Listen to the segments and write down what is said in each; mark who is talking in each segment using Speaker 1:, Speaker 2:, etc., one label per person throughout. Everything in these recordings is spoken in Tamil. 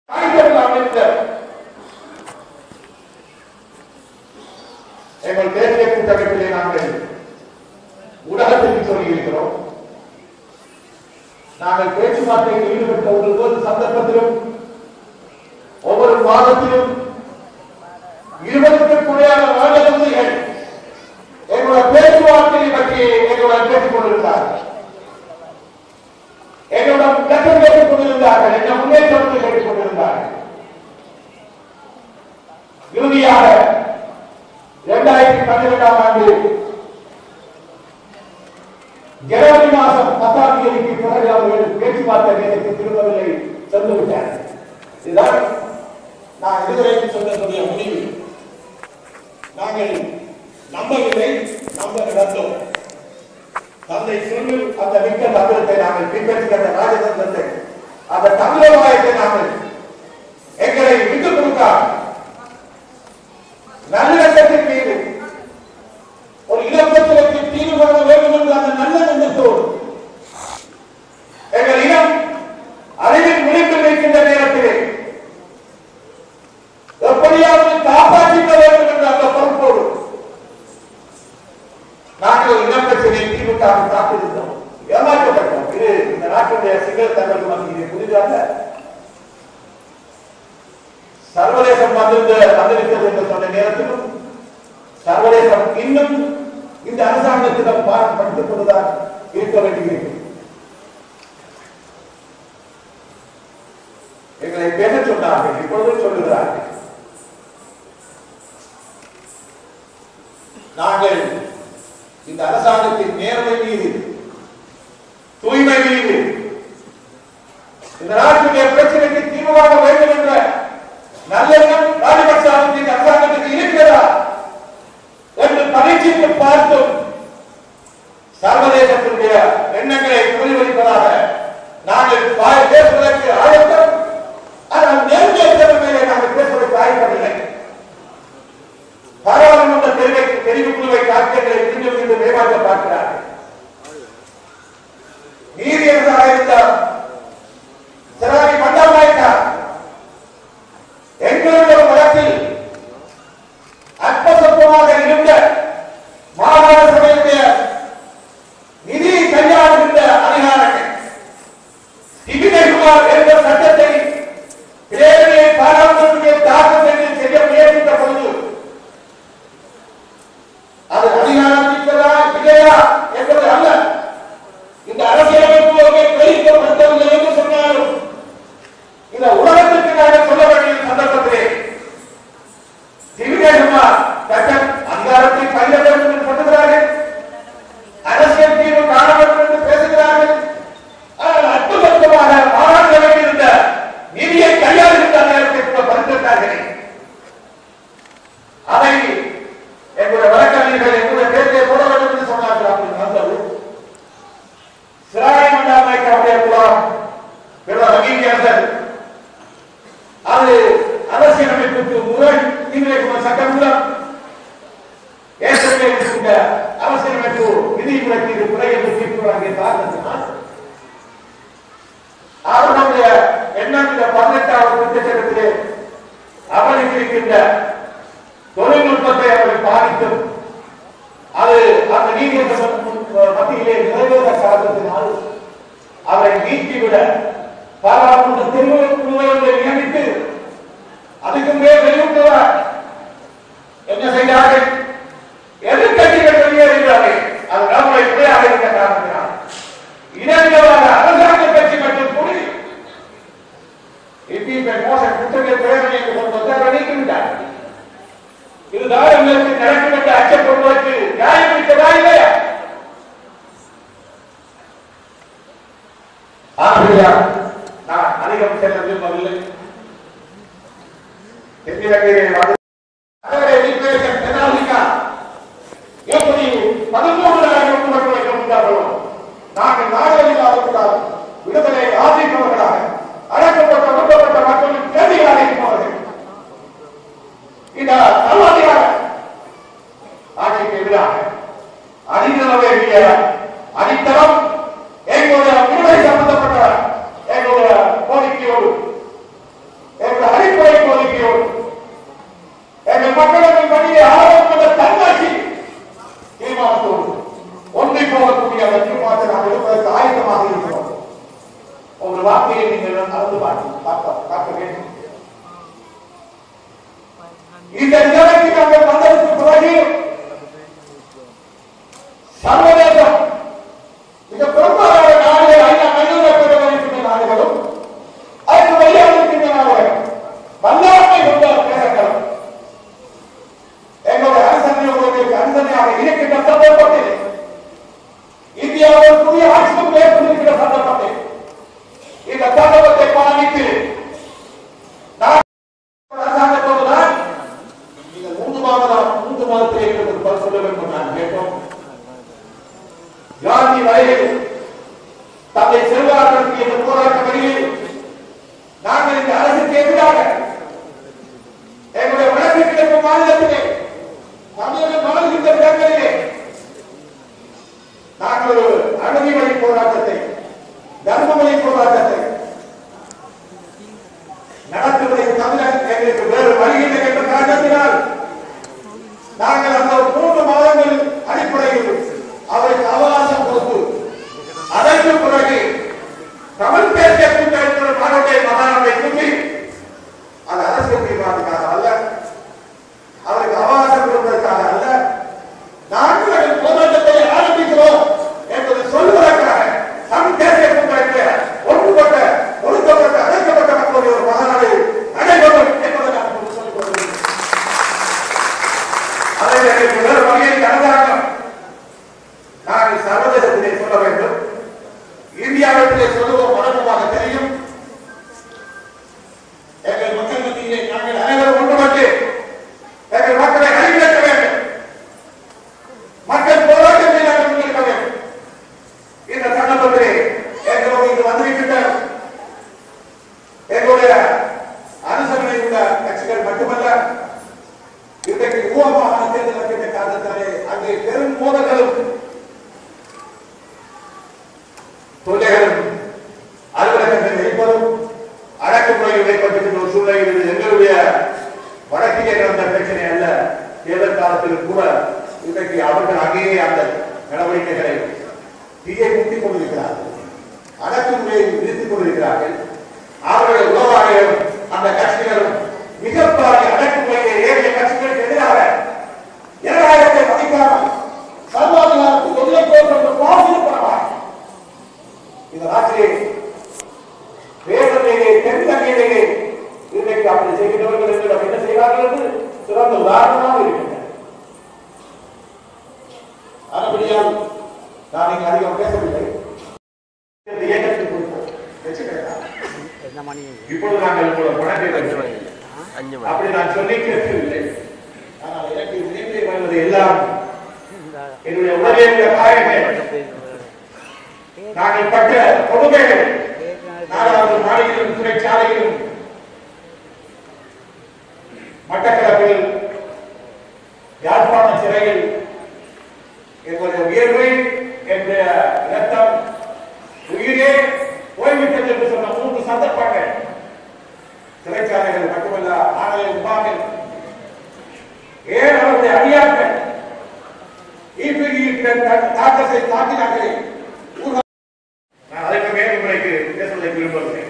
Speaker 1: ஆயுதங்கள் அமைத்த எங்கள் தேசிய கூட்டமைப்பிலே நாங்கள் ஊடகத்திற்கு சொல்லியிருக்கிறோம் நாங்கள் பேச்சுவார்த்தையில் ஈடுபட்ட ஒவ்வொரு சந்தர்ப்பத்திலும் ஒவ்வொரு மாதத்திலும் இருபதுக்கு குறையான வேலைகள் எங்களுடைய பேச்சுவார்த்தையை பற்றி எங்களுடன் பேசிக் கொண்டிருந்தார்கள் எங்களுடன் லட்சம் கேட்டுக் கொண்டிருந்தார்கள் என்ன முன்னேற்றத்தை கேட்டுக் கொண்டிருந்தார்கள் இறுதியாக இரண்டாயிரத்தி பன்னிரெண்டாம் ஆண்டு ஜனவரி மாதம் பத்தாம் தேதிக்கு பிறகு அவர்கள் பேச்சுவார்த்தை நேரத்தை திரும்பவில்லை சென்று விட்டார் இதுதான் நான் இதுவரைக்கும் சொல்லக்கூடிய முடிவு நாங்கள் நம்பவில்லை நம்ப நடந்தோம் தந்தை சொல்லு அந்த மிக்க தந்திரத்தை நாங்கள் பின்பற்றி அந்த ராஜதந்திரத்தை அந்த தமிழகத்தை நாங்கள் எங்களை விட்டுக் கொடுத்தார் நல்லிணக்கத்தின் மீது ஒரு இலக்கத்திற்கு தீர்வு காண வேண்டும் என்ற அந்த நல்ல எண்ணத்தோடு எங்கள் இனம் அறிவின் முடிப்பில் இருக்கின்ற நேரத்திலே எப்படியாவது காப்பாற்றிக்க வேண்டும் என்ற அந்த பொறுப்போடு நாங்கள் இனப்பிரச்சனை தீர்வுக்காக காத்திருந்தோம் ஏமாற்றப்பட்டோம் இது இந்த நாட்டுடைய சிங்கள தமிழ் மத்தியில் புதிதாக சர்வதேசம் வந்திருந்த வந்திருக்கிறது என்று சொன்ன நேரத்திலும் சர்வதேசம் இன்னும் இந்த அரசாங்கத்திடம் பாடப்படுத்திக் கொண்டுதான் இருக்க வேண்டியிருக்கிறது எங்களை பேச சொன்னார்கள் இப்பொழுது சொல்லுகிறார்கள் நாங்கள் இந்த அரசாங்கத்தின் நேர்மை மீது தூய்மை மீது இந்த நாட்டுடைய பிரச்சனைக்கு தீர்வு காண வேண்டும் என்ற நல்லெண்ணம் ராஜபக்சாவின் அரசாங்கத்துக்கு இருக்கிறதா என்று பரீட்சித்து பார்த்தும் சர்வதேசத்தினுடைய எண்ணங்களை பிரதிபலிப்பதாக நாங்கள் பா- பேசுவதற்கு ஆயத்தம் ஆனால் நேர்மையை மேலே நாங்கள் பேசுவதற்கு ஆயத்தமில்லை பாராளுமன்ற தெரிவை தெரிவு குழுவை காட்சிகளை மீண்டும் மீண்டும் ஏமாற்ற பார்க்கிறார்கள் நீதியரசாக இருந்தார் சிறாரி மண்டமாயிட்டார் எங்களுடைய வழக்கில் அற்பசொப்பமாக இருந்த மாகாண சபையுடைய நிதியை கையாளுகின்ற அதிகாரங்கள் திகிதகுமார் என்ற சட்டத்தை பிரேரணையை பாராளுமன்றத்திலே தாக்கல் செய்து செய்ய முயற்சித்த பொழுது அது அதிகாரத்திற்கதா இல்லையா என்பது அல்ல இந்த அரசியலமைப்பு வகை கழிக்கப்படவில்லை என்று சொன்னாலும் இந்த உலகத்திற்கு நாங்கள் சொல்ல வேண்டிய சந்தர்ப்பத்திலே திவிதேகுமார் சட்டம் அதிகாரத்தை கையில வேண்டும் என்று சொல்லுகிறார்கள் அரசியல் தீர்வு காண வேண்டும் என்று பேசுகிறார்கள் ஆனால் அற்புதமாக மாறாட்ட வேண்டியிருந்த நிதியை கையாளுகின்ற நேரத்தை கூட பரிந்துரைத்தார்களே அதை எங்களுடைய வழக்கறிஞர்கள் எங்களுடைய பேர்களை போட வேண்டும் என்று சொன்னார்கள் அப்படி நடந்தது சிறாய் மண்டாமைக்கு அப்படியே குலம் பிற நீதியரசர் அது அரசியலமைப்புக்கு முரண் நீதிமன்ற சட்டமூலம் ஏற்கனவே இருக்கின்ற அரசியலமைப்பு விதிமுறைக்கு இது குறை என்று தீர்ப்பு வழங்கிய காரணத்தினால் அவர்களுடைய எண்ணாம் பதினெட்டாவது திட்டச்சட்டத்திலே அவருக்கு இருக்கின்ற தொழில்நுட்பத்தை அவர்கள் பாதிக்கும் அது அந்த நீதிமன்ற மத்தியிலே நிறைவேற காரணத்தினால் அவரை நீக்கிவிட பாராளுமன்ற தெரிவு குழுவை நியமித்து அதுக்கு மேல் வெளியிட்டவர் என்ன செய்தார்கள் எதிர்கட்சிகள் வெளியேறுகிறார்கள் அது நம்முடைய பிழையாக இருக்க காரணத்தினால் இணைந்தவாறு அரசாங்க கட்சி மற்றும் கூடி இப்ப மோச குற்றங்கள் பிரேரணை என்று கொண்டு நீக்கிவிட்டார்கள் இதுதான் எங்களுக்கு நடக்கும் என்று அச்சப்படுவதற்கு நியாயம் இருக்கிறதா இல்லையா ஆகையா நான் அதிகம் செல்ல விரும்பவில்லை தென்னிலங்கையிலே வந்து அவரை ஈக்குவேஷன் தென்னாலிக்கா எப்படி பதிமூன்றாயிரம் குடும்பங்களை கொண்டார்களோ நாங்கள் நாடகவில்லாவிட்டால் விடுதலை ஆதரிப்பவர்களாக அடக்கப்பட்ட ஒடுக்கப்பட்ட மக்களின் கேள்வியாக இருப்பவர்கள் இந்த சர்வாதிகார ஆட்சிக்கு எதிராக அடிநிலவே அடித்தளம் எங்களுடைய விடுதலை சம்பந்தப்பட்ட எங்களுடைய கோரிக்கையோடு பாதுகாத்து காக்க காக்க வேண்டும் இந்த நிலைக்கு நாங்கள் வந்ததற்கு பிறகு சர்வதேசம் மிக பெரும்பாலான நாடுகள் ஐநா ஐநூறு இருக்கின்ற நாடுகளும் அதற்கு வெளியாக இருக்கின்ற நாடுகள் வல்லாமை கொண்ட பேரக்களம் எங்களுடைய அரசமையோடு அரசமையாக இருக்கின்ற சந்தர்ப்பத்தில் இந்தியாவில் ஒரு புதிய ஆட்சியும் ஏற்பட்டிருக்கிற சந்தர்ப்பத்தில் இந்த சந்தர்ப்பத்தை பாதித்து நான் அரசாங்கத்தோடுதான் நீங்கள் மூன்று மாதம் மூன்று மாதத்தில் எங்களுக்கு பதில் சொல்ல வேண்டும் நான் கேட்டோம் காந்தி வரையில் தந்தை செல்வார்களுக்கு இந்த போராட்ட வழியில் நாங்கள் இந்த அரசுக்கு எதிராக எங்களுடைய வழக்கு கிடக்கும் மாநிலத்திலே தமிழகம் வாழ்கின்ற இடங்களிலே நாங்கள் ஒரு அநீதி வழி போராட்டத்தை தர்ம வழி போராட்டத்தை நடத்துவதை தவிர எங்களுக்கு வேறு வழி இல்லை என்ற காரணத்தினால் நாங்கள் அந்த ஒரு மூன்று மாதங்கள் அடிப்படையில் அவருக்கு அவகாசம் கொடுத்து அதற்கு பிறகு தமிழ் பேசிய கூட்டமைப்பு நாடுடைய மகாநாட்டை கூட்டி அது அரசியல் தீர்மானத்துக்காக அல்ல அவருக்கு அவகாசம் கொடுப்பதற்காக அல்ல நாங்கள் எங்கள் போராட்டத்தை ஆரம்பிக்கிறோம் என்பதை சொல்வதற்காக தமிழ் தேசிய கூட்டமைப்பு ஒன்றுபட்ட ஒடுக்கப்பட்ட அழைக்கப்பட்ட மக்களுடைய ஒரு மகாநாடு நடைபெறும் என்பதை நான் உங்களுக்கு சொல்லிக் கொள்கிறேன் அதை எங்களுக்கு வேறு வழியில் அரசாங்கம் நாங்கள் சர்வதேசத்திலே சொல்ல வேண்டும் இந்தியாவிலே சொல்லுவோம் வழக்கமாக தெரியும் எங்கள் மக்கள் மத்தியிலே நாங்கள் அனைவரும் ஒன்றுபட்டு எங்கள் மக்களை அழிவிழக்க வேண்டும் மக்கள் போராட்டத்தை நாங்கள் முன்னெடுக்க வேண்டும் இந்த சந்தர்ப்பத்திலே எங்களோடு இங்கு வந்திருக்கின்ற எங்களுடைய அனுசரணை உள்ள கட்சிகள் மட்டுமல்ல இன்றைக்கு ஊகமாக தேர்தல் நடக்கின்ற காரணத்தாலே அங்கே பெரும் மோதல்களும் தொல்லைகளும் அலுவலகங்கள் வைப்பதும் அடக்குமுறையில் ஏற்பட்டிருக்கின்ற ஒரு சூழ்நிலையில் இது எங்களுடைய வடக்கிலே நடந்த பிரச்சனை அல்ல தேர்தல் காலத்தில் கூட இன்றைக்கு அவர்கள் அங்கேயே அந்த நடவடிக்கைகளை தீயை முட்டிக் கொண்டிருக்கிறார்கள் அடக்குமுறையை நிறுத்திக் கொண்டிருக்கிறார்கள் அவர்கள் உறவாளிகளும் அந்த கட்சிகளும் மிகப்பெரிய அடக்குமுறையை ஏறிய கட்சிகளுக்கு எதிராக ஜனநாயகத்தை மதிக்காமல் சர்வாதிகாரத்துக்கு எதிரே போன்ற பாசிப்படலாம் இந்த நாட்டிலே வேதனையிலே தென்தங்கையிலே இன்றைக்கு அப்படி செய்கிறவர்கள் என்று என்ன செய்வார்கள் என்று சிறந்த உதாரணமாக இருக்கின்றன அதுபடியால் நான் இங்கு அதிகம் பேசவில்லை இந்த இயக்கத்தை குறித்து வச்சுக்கிறேன்
Speaker 2: என்ன மணி
Speaker 1: இப்பொழுது நாங்கள் உங்களோட பணத்தை வைக்கிறோம்
Speaker 2: அஞ்சு மணி
Speaker 1: அப்படி நான் சொல்லி கேட்கவில்லை ஆனால் எனக்கு நினைவில் வருவது எல்லாம் என்னுடைய உடலில் காயங்கள் நாங்கள் பட்ட கொடுமைகள் நாலாவது மாளிகையிலும் சிறைச்சாலையிலும் மட்டக்களப்பில் யாழ்ப்பாண சிறையில் எங்களுடைய உயர்வு என்ற இரத்தம் உயிரே போய்விட்டது என்று சொன்ன மூன்று சந்தர்ப்பங்கள் சிறைச்சாலைகள் மட்டுமல்ல ஆணைய முகாமில் ஏன் அவருடைய அடியாட்கள் ஈபிஇ தாக்கத்தை தாக்கினார்களே ஊர்வ- நான் அதற்கு மேல் முறைக்கு பேசுவதை விரும்பவில்லை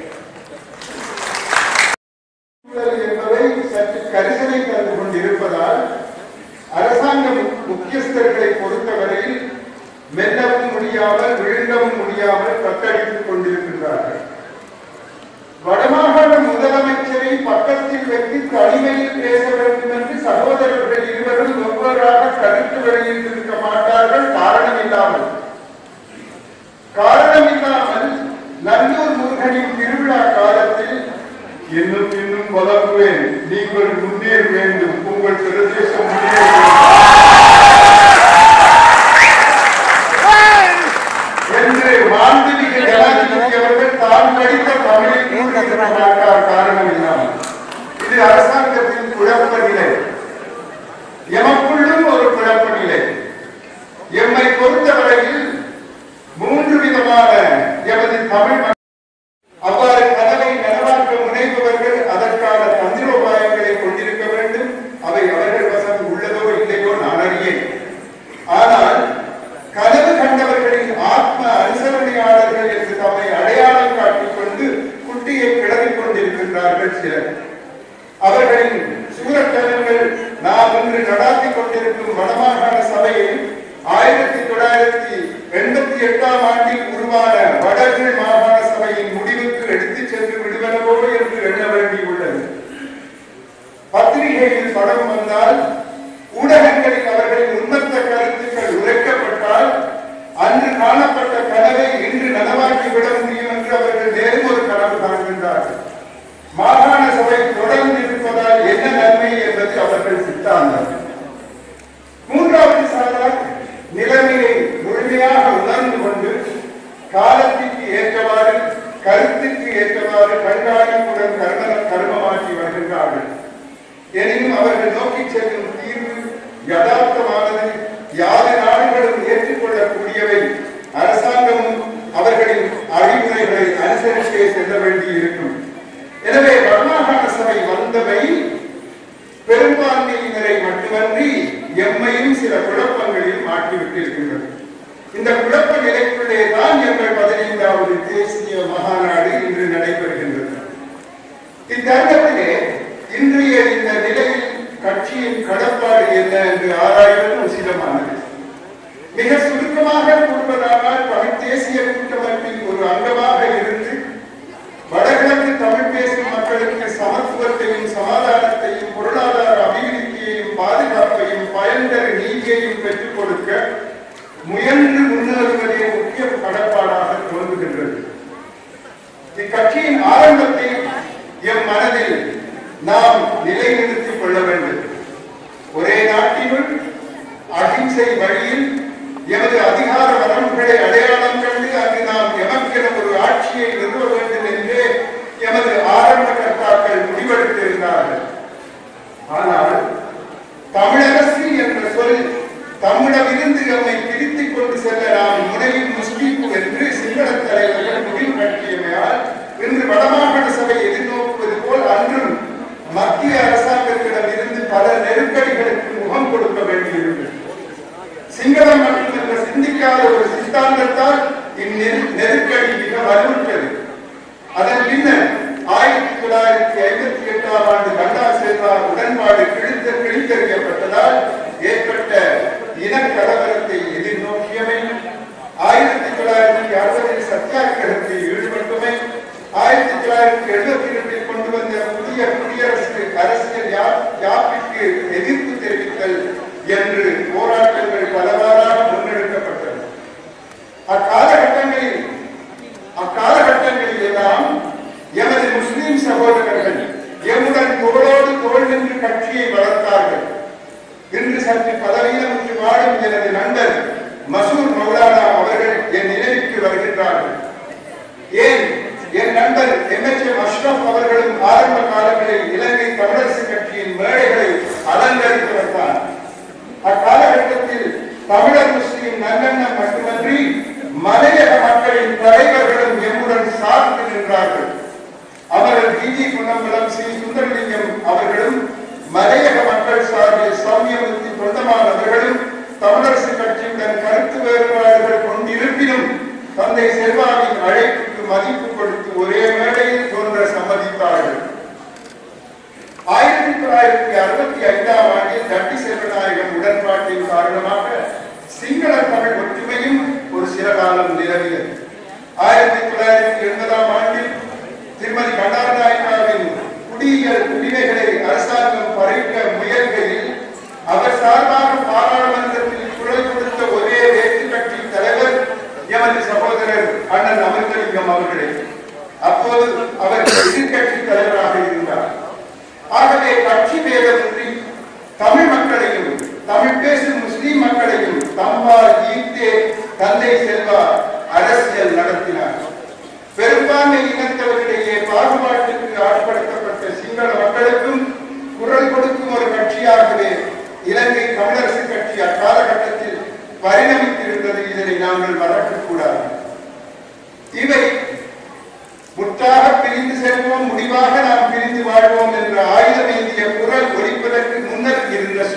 Speaker 3: சூழல் என்பதை சற்று கரிசனை தந்து கொண்டிருப்பதால் அரசாங்க மு- முக்கியஸ்தர்களை பொறுத்தவரையில் மெல்லவும் முடியாமல் விழுங்கவும் முடியாமல் தத்தளித்துக் கொண்டிருக்கின்றார்கள் வடமாகாண முதலமைச்சரை பக்கத்தில் வைத்து தனிமையில் பேச வேண்டும் என்று சகோதரர்கள் இருவரும் வெவ்வேறாக கருத்து வெளியிட்டிருக்க மாட்டார்கள் காரணம் இல்லாமல் காரணமில்லாமல் நல்லூர் முருகனின் திருவிழா காலத்தில் இன்னும் இன்னும் வளர்வேன் நீங்கள் முன்னேற வேண்டும் உங்கள் பிரதேசம் முன்னேற வேண்டும். என்று மாண்புமிகு ஜனாதிபதி அவர்கள் தான் படித்த தமிழில் கூறியிருக்க மாட்டார் காரணம் இல்லாமல் இது அரசாங்கத்தின் குழப்ப நிலை எமக்குள்ளும் ஒரு குழப்ப நிலை எம்மை பொறுத்தவரையில் மூன்று விதமான எமது தமிழ் ம- அவ்வாறு கனவை நனவாக்க முனைபவர்கள் அதற்கான தந்திரோபாயங்களை கொண்டிருக்க வேண்டும் அவை அவர்கள் வசம் உள்ளதோ இல்லையோ நான் அறியேன் ஆனால் கனவு கண்டவர்களின் ஆத்ம அனுசரணையாளர்கள் என்று தம்மை அடையாளம் காட்டிக் கொண்டு குட்டியை கிளறி உளறிக் கொண்டிருக்கின்றார்கள் சிலர் அவர்களின் சூரக்கலங்கள் நாம் இன்று நடாத்தி கொண்டிருக்கும் வடமாகாண சபையை ஆயிரத்தி தொள்ளாயிரத்தி எண்பத்தி எட்டாம் ஆண்டில் உருவான வடகிழ் மாகாண சபையின் முடிவுக்கு எடுத்துச் சென்று விடுவனவோ என்று எண்ண வேண்டியுள்ளது பத்திரிகையில் படம் வந்தால் ஊடகங்களில் அவர்களின் உண்மத்த கருத்துக்கள் உரைக்கப்பட்டால் அன்று காணப்பட்ட கனவை இன்று நனவாக்கி விட முடியும் என்று அவர்கள் மேலும் ஒரு கனவு காண்கின்றார்கள் மாகாண சபை தொடர்ந்து இருப்பதால் என்ன நன்மை என்பது அவர்கள் சித்தாந்தம் மூன்றாவது சாரார் நிலைமையை முழுமையாக உணர்ந்து கொண்டு காலத்திற்கு ஏற்றவாறு கருத்துக்கு ஏற்றவாறு கண்காணிப்புடன் கர்ம கர்மமாக்கி வருகின்றார்கள் எனினும் அவர்கள் நோக்கி செல்லும் தீர்வு யதார்த்தமானது யாது நாடுகளும் ஏற்றுக்கொள்ளக்கூடியவை அரசாங்கமும் அவர்களின் அறிவுரைகளை அனுசரித்தே செல்ல வேண்டியிருக்கும் எனவே வடமாகாண சபை வந்தவை பெரும்பான்மையினரை மட்டுமன்றி எம்மையும் சில குழப்பங்களில் மாட்டிவிட்டிருக்கின்றது இந்த குழப்ப நிலைக்குள்ளே தான் எங்கள் பதினைந்தாவது தேசிய மகாநாடு இன்று நடைபெறுகின்றது இத்தருணத்திலே இன்றைய இந்த நிலையில் கட்சியின் கடப்பாடு என்ன என்று ஆராய்வது உசிதமானது மிக சுருக்கமாக கூறுவதானால் தமிழ் தேசிய கூட்டமைப்பின் ஒரு அங்கமாக இருந்து வடகிழக்கு தமிழ் பேசும் மக்களுக்கு சமத்துவத்தையும் சமாதானத்தையும் பொருளாதார அபிவிருத்தியையும் பாதுகாப்பையும் பயன்தர நீதியையும் பெற்றுக் கொடுக்க முயன்று முன்னேறுவதே முக்கிய கடப்பாடாக தோன்றுகின்றது இக்கட்சியின் ஆரம்பத்தை எம் மனதில் நாம் நிலைநிறுத்திக் கொள்ள வேண்டும் ஒரே நாட்டினுள் அகிம்சை வழியில் எமது அதிகார வரம்புகளை அடையாளம் கண்டு அங்கு நாம் எமக்கென ஒரு ஆட்சியை நிறுவ வேண்டும் என்றே எமது ஆரம்ப கர்த்தாக்கள் முடிவெடுத்திருந்தார்கள் ஆனால் தமிழரசு என்ற சொல் தமிழமிருந்து எம்மை பிரித்துக் கொண்டு செல்ல நாம் முனையும் முஸ்லீம் என்று சிங்கள தலைவர்கள் முடிவு கட்டியமையால் இன்று வடமாகாண சபை எதிர்நோக்குவது போல் அன்றும் மத்திய அரசாங்கத்திடம் இருந்து பல நெருக்கடிகளுக்கு முகம் கொடுக்க வேண்டியிருந்தது சிங்களம் மட்டும் என்ற சிந்திக்காத ஒரு சித்தாந்தத்தால் இந்நெரு- நெருக்கடி மிக வலுவுற்றது அதன் பின்னர் ஆயிரத்தி தொள்ளாயிரத்தி ஐம்பத்தி எட்டாம் ஆண்டு கண்டா செல்வா உடன்பாடு கிழித்த கிழித்தறியப்பட்டதால் ஏற்பட்ட இனக்கலவரத்தை எதிர்நோக்கியமை ஆயிரத்தி தொள்ளாயிரத்தி அறுபதில் சத்தியாகிரகத்தில் ஈடுபட்டமை ஆயிரத்தி தொள்ளாயிரத்தி எழுபத்தி இரண்டில் கொண்டு வந்த புதிய குடியரசு அரசியல் யா- யாப்பிற்கு எதிர்ப்பு தெரிவித்தல் என்று போராட்டங்கள் பலவாறாக முன்னெடுக்கப்பட்டன அக்காலகட்டங்களில் அக்காலகட்டங்களில் எல்லாம் எமது முஸ்லிம் சகோதரர்கள் எம்முடன் தோளோடு தோள் நின்று கட்சியை வளர்த்தார்கள் இன்று சற்று பலவீனமுற்று வாடும் எனது நண்பர் மசூர் மௌலானா அவர்கள் என் நினைவுக்கு வருகின்றார்கள் ஏன் என் நண்பர் எம் எச் எம் அஷ்ரப் அவர்களும் ஆரம்ப காலங்களில் இலங்கை தமிழரசு கட்சியின் மேடைகளை அலங்கரித்தவர் தான் அக்காலகட்டத்தில் தமிழர் முஸ்லிம் நல்லெண்ணம் மட்டுமன்றி மலையக மக்களின் தலைவர்களும் எம்முடன் சார்ந்து நின்றார்கள் அவர்கள் பிஜி பொன்னம்பலம் ஸ்ரீ சுந்தரலிங்கம் அவர்களும் மலையக மக்கள் சார்பில் சௌமியமூர்த்தி தொண்டமான் அவர்களும் தமிழரசு கட்சியுடன் கருத்து வேறுபாடுகள் கொண்டிருப்பினும் தந்தை செல்வாவின் அழைப்புக்கு மதிப்பு கொடுத்து ஒரே மேடையில் தோன்ற சம்மதித்தார்கள் ஆயிரத்தி தொள்ளாயிரத்தி அறுபத்தி ஐந்தாம் ஆண்டில் தட்டி செல்வநாயகம் உடன்பாட்டின் காரணமாக சிங்கள தமிழ் ஒற்றுமையும் ஒரு சில காலம் நிலவியது ஆயிரத்தி தொள்ளாயிரத்தி எண்பதாம் ஆண்டில் திருமதி கண்டாநாயக்காவின் குடியியல் உரிமைகளை அரசாங்கம் பறிக்க முயல்கையில் அவர் சார்பாக பாராளுமன்றத்தில் குரல் கொடுத்த ஒரே வேற்று கட்சி தலைவர் எமது சகோதரர் அண்ணன் அமிர்தலிங்கம் அவர்களே அப்போது அவர் எதிர்கட்சி தலைவராக இருந்தார் ஆகவே கட்சி பேதமின்றி தமிழ் மக்களையும் தமிழ் பேசும் முஸ்லிம் மக்களையும் தம்பால் ஈர்த்தே தந்தை செல்வா அரசியல் நடத்தினார் பெரும்பான்மை இனத்தவர்களிடையே பாகுபாட்டுக்கு ஆட்படுத்தப்பட்ட சிங்கள மக்களுக்கும் குரல் கொடுக்கும் ஒரு கட்சியாகவே இலங்கை தமிழரசு கட்சி அக்காலகட்டத்தில் பரிணமித்திருந்தது இதனை நாங்கள் மறக்கக்கூடாது இவை முற்றாக பிரிந்து செல்வோம் முடிவாக நாம் பிரிந்து வாழ்வோம் என்ற ஆயுதம் ஏந்திய குரல் ஒலிப்பதற்கு முன்னர் இருந்த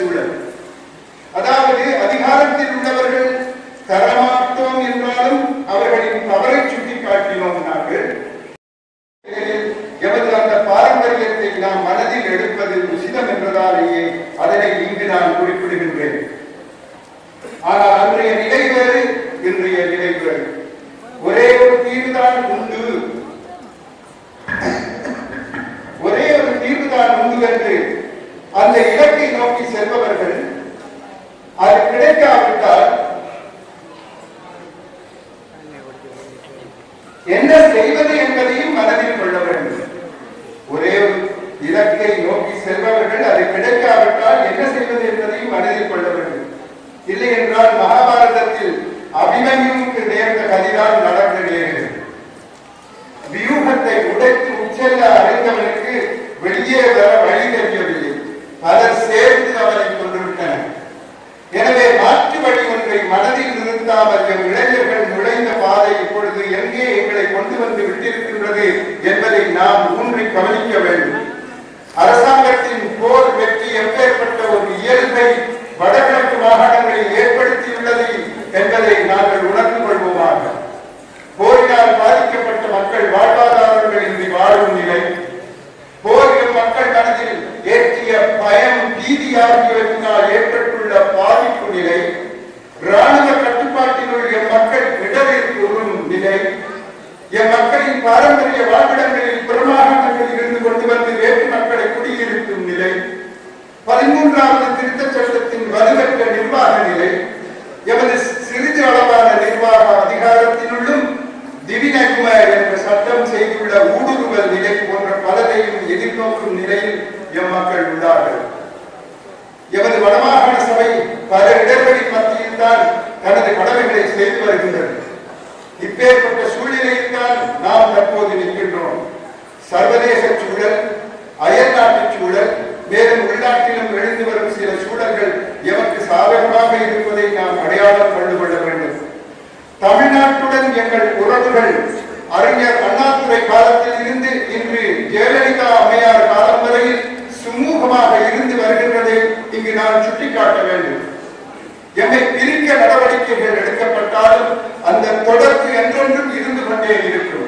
Speaker 3: இலக்கை நோக்கி செல்பவர்கள் அது கிடைக்காவிட்டால் என்ன செய்வது என்பதையும் மனதில் கொள்ள வேண்டும் இல்லை என்றால் மகாபாரதத்தில் அபிமன்யுவுக்கு நேர்ந்த கதிதான் நடக்க நேருகிறது வியூகத்தை உடைத்து உச்செல்ல அறிந்தவனுக்கு வெளியே வர வழி தெரியவில்லை பலர் சேர்ந்து அவனை கொண்டுவிட்டனர் எனவே மாற்று வழி ஒன்றை மனதில் நிறுத்தாமல் எம் இளைஞர்கள் நுழைந்த பாதை இப்பொழுது எங்கே எங்களை கொண்டு வந்து விட்டிருக்கின்றது என்பதை நாம் ஊன்றி கவனிக்க வேண்டும் அரசாங்கத்தின் போர் வெற்றி எப்பேற்பட்ட ஒரு இயல்பை வடகிழக்கு மாகாணங்களில் ஏற்படுத்தியுள்ளது என்பதை நாங்கள் உணர்ந்து கொள்வோமாக போரினால் பாதிக்கப்பட்ட மக்கள் வாழ்வாதாரங்களின்றி வாழும் நிலை போரிடும் மக்கள் மனதில் ஏற்றிய பயம் பீதி ஆகியவற்றினால் ஏற்பட்டுள்ள பாதிப்பு நிலை ராணுவ கட்டுப்பாட்டினுள் எம் மக்கள் இடரில் கூறும் நிலை எம் மக்களின் பாரம்பரிய வாழ்விடங்களில் பெருமாகாணங்களில் இருந்து கொண்டு வந்து வேற்று மக்களை குடியிருக்கும் நிலை பதிமூன்றாவது திருத்தச் சட்டத்தின் வலுவற்ற நிர்வாக நிலை எமது சிறிது அளவான நிர்வாக அதிகாரத்தினுள்ளும் திவினகும என்ற சட்டம் செய்துள்ள ஊடுருவல் நிலை போன்ற பலரையும் எதிர்நோக்கும் நிலையில் எம் மக்கள் உள்ளார்கள் எமது வடமாகாண சபை பல இடர்களின் மத்தியில் தான் தனது கடமைகளை செய்து வருகின்றது இப்பேற்பட்ட சூழ்நிலையில் தான் நாம் தற்போது நிற்கின்றோம் சர்வதேச சூழல் அயல்நாட்டு சூழல் மேலும் உள்நாட்டிலும் எழுந்து வரும் சில சூழல்கள் எமக்கு சாதகமாக இருப்பதை நாம் அடையாளம் கண்டு கொள்ள வேண்டும் தமிழ்நாட்டுடன் எங்கள் உறவுகள் அறிஞர் அண்ணாதுரை காலத்தில் இருந்து இன்று ஜெயலலிதா அம்மையார் காலம் வரையில் சுமூகமாக இருந்து வருகின்றதை இங்கு நான் சுட்டிக்காட்ட வேண்டும் எம்மை பிரிக்க நடவடிக்கைகள் எடுக்கப்பட்டாலும் அந்த தொடர்பு என்றென்றும் இருந்து கொண்டே இருக்கும்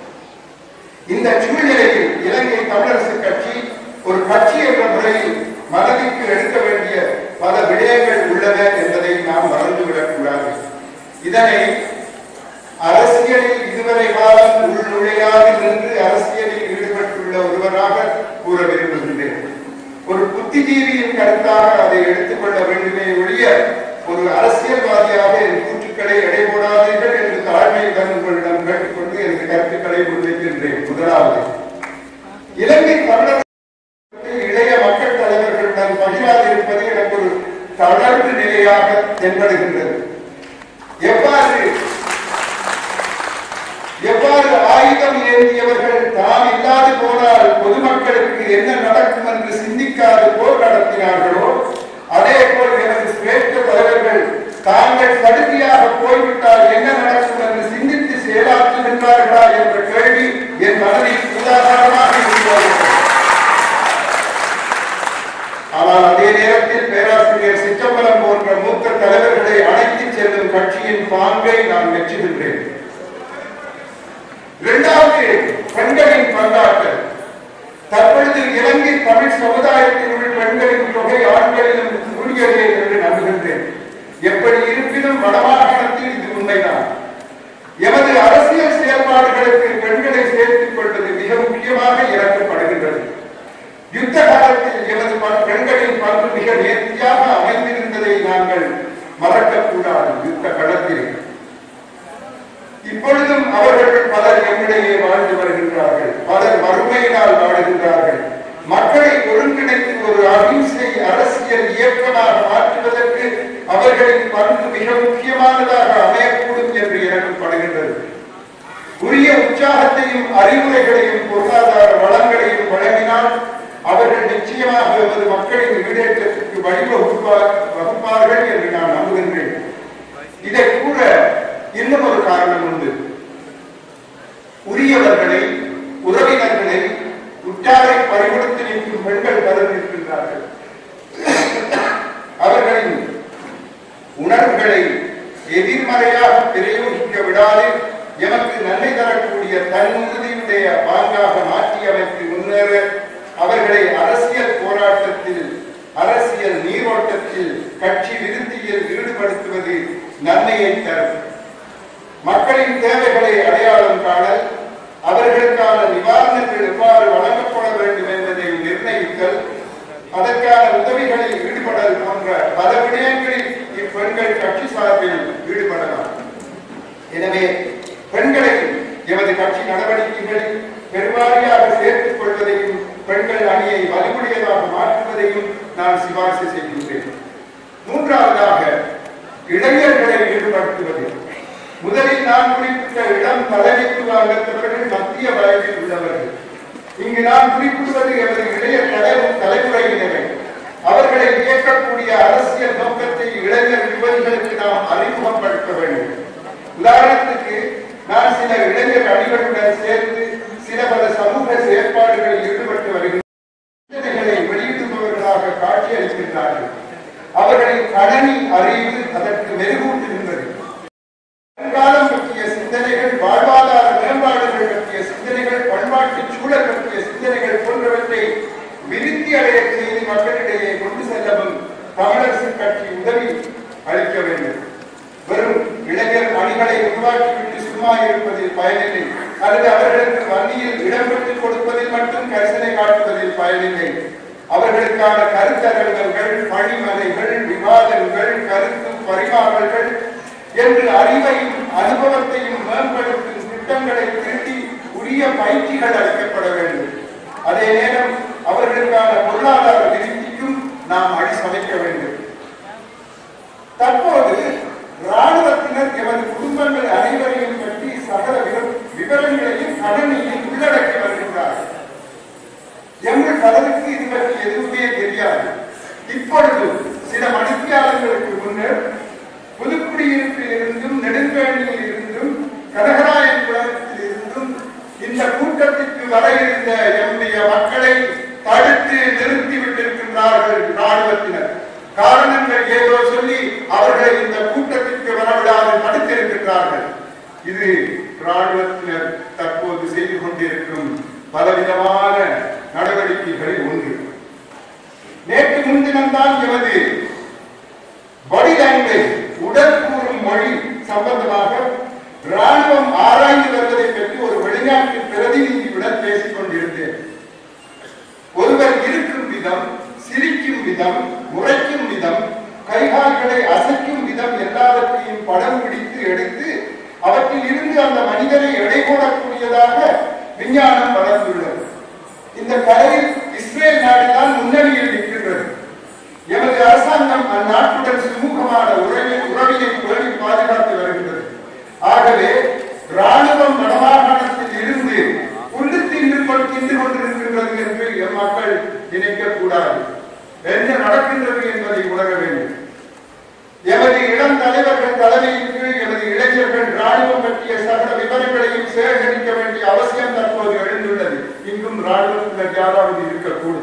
Speaker 3: இந்த சூழ்நிலையில் இலங்கை தமிழரசு கட்சி ஒரு கட்சி என்ற முறையில் மனதிற்கு எடுக்க வேண்டிய பல விடயங்கள் உள்ளன என்பதை நாம் மறந்துவிடக் கூடாது இதனை அரசியலில் இதுவரை காலம் உள் நுழையாது நின்று அரசியலில் ஈடுபட்டுள்ள ஒருவராக கூற விரும்புகின்றேன் ஒரு புத்திஜீவியின் கருத்தாக அதை எடுத்துக்கொள்ள வேண்டுமே ஒழிய ஒரு அரசியல்வாதியாக என் கூற்றுக்களை எடை போடாதீர்கள் என்று தாழ்மையுடன் உங்களிடம் கேட்டுக்கொண்டு எனது கருத்துக்களை முன்வைக்கின்றேன் முதலாவது இலங்கை தமிழர் இளைய மக்கள் தலைவர்களுடன் பகிராதிருப்பது எனக்கு ஒரு தளர்வு நிலையாக தென்படுகின்றது எவ்வாறு எவ்வாறு ஆயுதம் ஏந்தியவர்கள் தாம் இல்லாது போனால் பொதுமக்களுக்கு என்ன நடக்கும் என்று சிந்திக்காது போர் நடத்தினார்களோ அதே போல் எனது சிரேஷ்ட தலைவர்கள் தாங்கள் தடுதியாக போய்விட்டால் என்ன நடக்கும் என்று சிந்தித்து செயலாற்றுகின்றார்களா என்ற கேள்வி என் மனதில் உதாரணமாக இருக்கிறது ஆனால் அதே நேரத்தில் பேராசிரியர் சிற்றம்பலம் போன்ற மூத்த தலைவர்களை அழைத்துச் செல்லும் கட்சியின் பாங்கை நான் மெச்சுகின்றேன் இரண்டாவது பெண்களின் பங்காற்றல் தற்பொழுது இலங்கை தமிழ் சமுதாயத்தினுள் பெண்களின் தொகை ஆண்களிலும் கூடியதே என்று நம்புகின்றேன் எப்படி இருப்பினும் வடமாகாணத்தில் இது உண்மைதான் எமது அரசியல் செயல்பாடுகளுக்கு பெண்களை சேர்த்துக் கொள்வது மிக முக்கியமாக இறக்கப்படுகின்றது யுத்த காலத்தில் எமது ப- பெண்களின் பங்கு மிக நேர்த்தியாக அமைந்திருந்ததை நாங்கள் மறக்கக்கூடாது யுத்த களத்தில் இப்பொழுதும் அவர்கள் பலர் எம்மிடையே வாழ்ந்து வருகின்றார்கள் பலர் வறுமையினால் வாழுகின்றார்கள் மக்களை ஒருங்கிணைத்து ஒரு அகிம்சை அரசியல் இயக்கமாக மாற்றுவதற்கு அவர்களின் பங்கு மிக முக்கியமானதாக அமையக்கூடும் என்று எனக்கு படுகின்றது உரிய உற்சாகத்தையும் அறிவுரைகளையும் பொருளாதார வளங்களையும் வழங்கினால் அவர்கள் நிச்சயமாக எமது மக்களின் ஈடேற்றத்திற்கு வழிவகுப்பார் வகுப்பார்கள் என்று நான் நம்புகின்றேன் இதை கூற இன்னும் ஒரு காரணம் உண்டு உரியவர்களை உறவினர்களை உற்றாரை பறிகொடுத்து நிற்கும் பெண்கள் பலர் நிற்கின்றார்கள் அவர்களின் உணர்வுகளை எதிர்மறையாக பிரயோகிக்க விடாது எமக்கு நன்மை தரக்கூடிய தன்னுறுதியுடைய பாங்காக மாற்றி அமைத்து முன்னேற அவர்களை அரசியல் போராட்டத்தில் அரசியல் நீரோட்டத்தில் கட்சி விருத்தியில் ஈடுபடுத்துவது நன்மையை தரும் மக்களின் தேவைகளை அடையாளம் காணல் அவர்களுக்கான நிவாரணங்கள் எவ்வாறு வழங்கப்பட வேண்டும் என்பதை நிர்ணயித்தல் அதற்கான உதவிகளில் ஈடுபடல் போன்ற பல விடயங்களில் இப்பெண்கள் கட்சி சார்பில் ஈடுபடலாம் எனவே பெண்களை எமது கட்சி நடவடிக்கைகளில் பெருவாரியாக சேர்த்துக் கொள்வதையும் பெண்கள் அணியை வலுவுடையதாக மாற்றுவதையும் நான் சிபாரிசு செய்கின்றேன் மூன்றாவதாக இளைஞர்களை ஈடுபடுத்துவது முதலில் நான் குறிப்பிட்ட இளம் தலைமைத்துவ அங்கத்தவர்கள் மத்திய வயதில் உள்ளவர்கள் இங்கு நான் குறிப்பிடுவது எமது இளைய தலை தலைமுறையினரை அவர்களை இயக்கக்கூடிய அரசியல் நோக்கத்தை இளைஞர் யுவதிகளுக்கு நாம் அறிமுகப்படுத்த வேண்டும் உதாரணத்துக்கு நான் சில இளைஞர் அணிகளுடன் சேர்ந்து சில பல சமூக செயற்பாடுகளில் ஈடுபட்டு வருகின்றேன் சிந்தனைகளை வெளியிடுபவர்களாக காட்சியளிக்கின்றார்கள் அவர்களின் கணனி அறிவு அதற்கு மெருகூட்டுகின்றது வருங்காலம் பற்றிய சிந்தனைகள் வாழ்வாதார மேம்பாடுகள் பற்றிய சிந்தனைகள் பண்பாட்டு சூழல் பற்றிய சிந்தனைகள் போன்றவற்றை விருத்தி அடைய செய்து மக்களிடையே கொண்டு செல்லவும் தமிழரசு கட்சி உதவி அளிக்க வேண்டும் வெறும் இளைஞர் அணிகளை உருவாக்கிவிட்டு சும்மா இருப்பதில் பயனில்லை அல்லது அவர்களுக்கு வங்கியில் இடம் பெற்றுக் கொடுப்பதில் மட்டும் கரிசனை காட்டுவதில் பயனில்லை அவர்களுக்கான கருத்தரங்கங்கள் பணிமனைகள் விவாதங்கள் கருத்து பரிமாறல்கள் என்று அறிவையும் அனுபவத்தையும் மேம்படுத்தும் திட்டங்களை திருத்தி உரிய பயிற்சிகள் அளிக்கப்பட வேண்டும் அதே நேரம் அவர்களுக்கான பொருளாதார விருத்திக்கும் நாம் அடி சமைக்க வேண்டும் தற்போது ராணுவத்தினர் எமது குடும்பங்கள் அனைவரையும் பற்றி சகல விவ- விவரங்களையும் கடனில் உள்ளடக்கி வருகின்றார்கள் எங்கள் பலருக்கு இது பற்றி எதுவுமே தெரியாது இப்பொழுது சில மணித்தியாளர்களுக்கு முன்னர் புதுக்குடியிருப்பில் இருந்தும் நெடுங்கணியில் இருந்தும் கனகராயன் குளத்தில் இருந்தும் இந்த கூட்டத்திற்கு வர இருந்த எம்முடைய மக்களை தடுத்து நிறுத்தி விட்டிருக்கின்றார்கள் ராணுவத்தினர் காரணங்கள் ஏதோ சொல்லி அவர்களை இந்த கூட்டத்திற்கு வரவிடாது தடுத்திருக்கின்றார்கள் இது ராணுவத்தினர் தற்போது செய்து கொண்டிருக்கும் பலவிதமான நடவடிக்கைகளில் ஒன்று நேற்று முன்தினம்தான் எமது பாடி லாங்குவேஜ் உடல் கூறும் மொழி சம்பந்தமாக ராணுவம் ஆராய்ந்து வருவதை பற்றி ஒரு வெளிநாட்டு பிரதிநிதியுடன் பேசிக் கொண்டிருந்தேன் ஒருவர் இருக்கும் விதம் சிரிக்கும் விதம் முறைக்கும் விதம் கைகால்களை அசைக்கும் விதம் எல்லாவற்றையும் படம் பிடித்து எடுத்து அவற்றில் இருந்து அந்த மனிதனை எடை போடக்கூடியதாக விஞ்ஞானம் வளர்ந்துள்ளது இந்த கலையில் இஸ்ரேல் நாடுதான் முன்னணியில் நிற்கின்றது எமது அரசாங்கம் அந்நாட்டுடன் சுமூகமான உறவை உறவினை பேணி பாதுகாத்து வருகின்றது ஆகவே ராணுவம் வடமாகாணத்தில் இருந்து புல்லு தின்று கொண்டு தின்று கொண்டிருக்கின்றது என்று எம் மக்கள் நினைக்க கூடாது என்ன நடக்கின்றது என்பதை உணர வேண்டும் எமது இளம் தலைவர்கள் தலைமையின் கீழ் எமது இளைஞர்கள் ராணுவம் பற்றிய சகல விவரங்களையும் சேகரிக்க வேண்டிய அவசியம் தற்போது எழுந்துள்ளது இங்கும் ராணுவத்தினர் யாராவது இருக்கக்கூடும்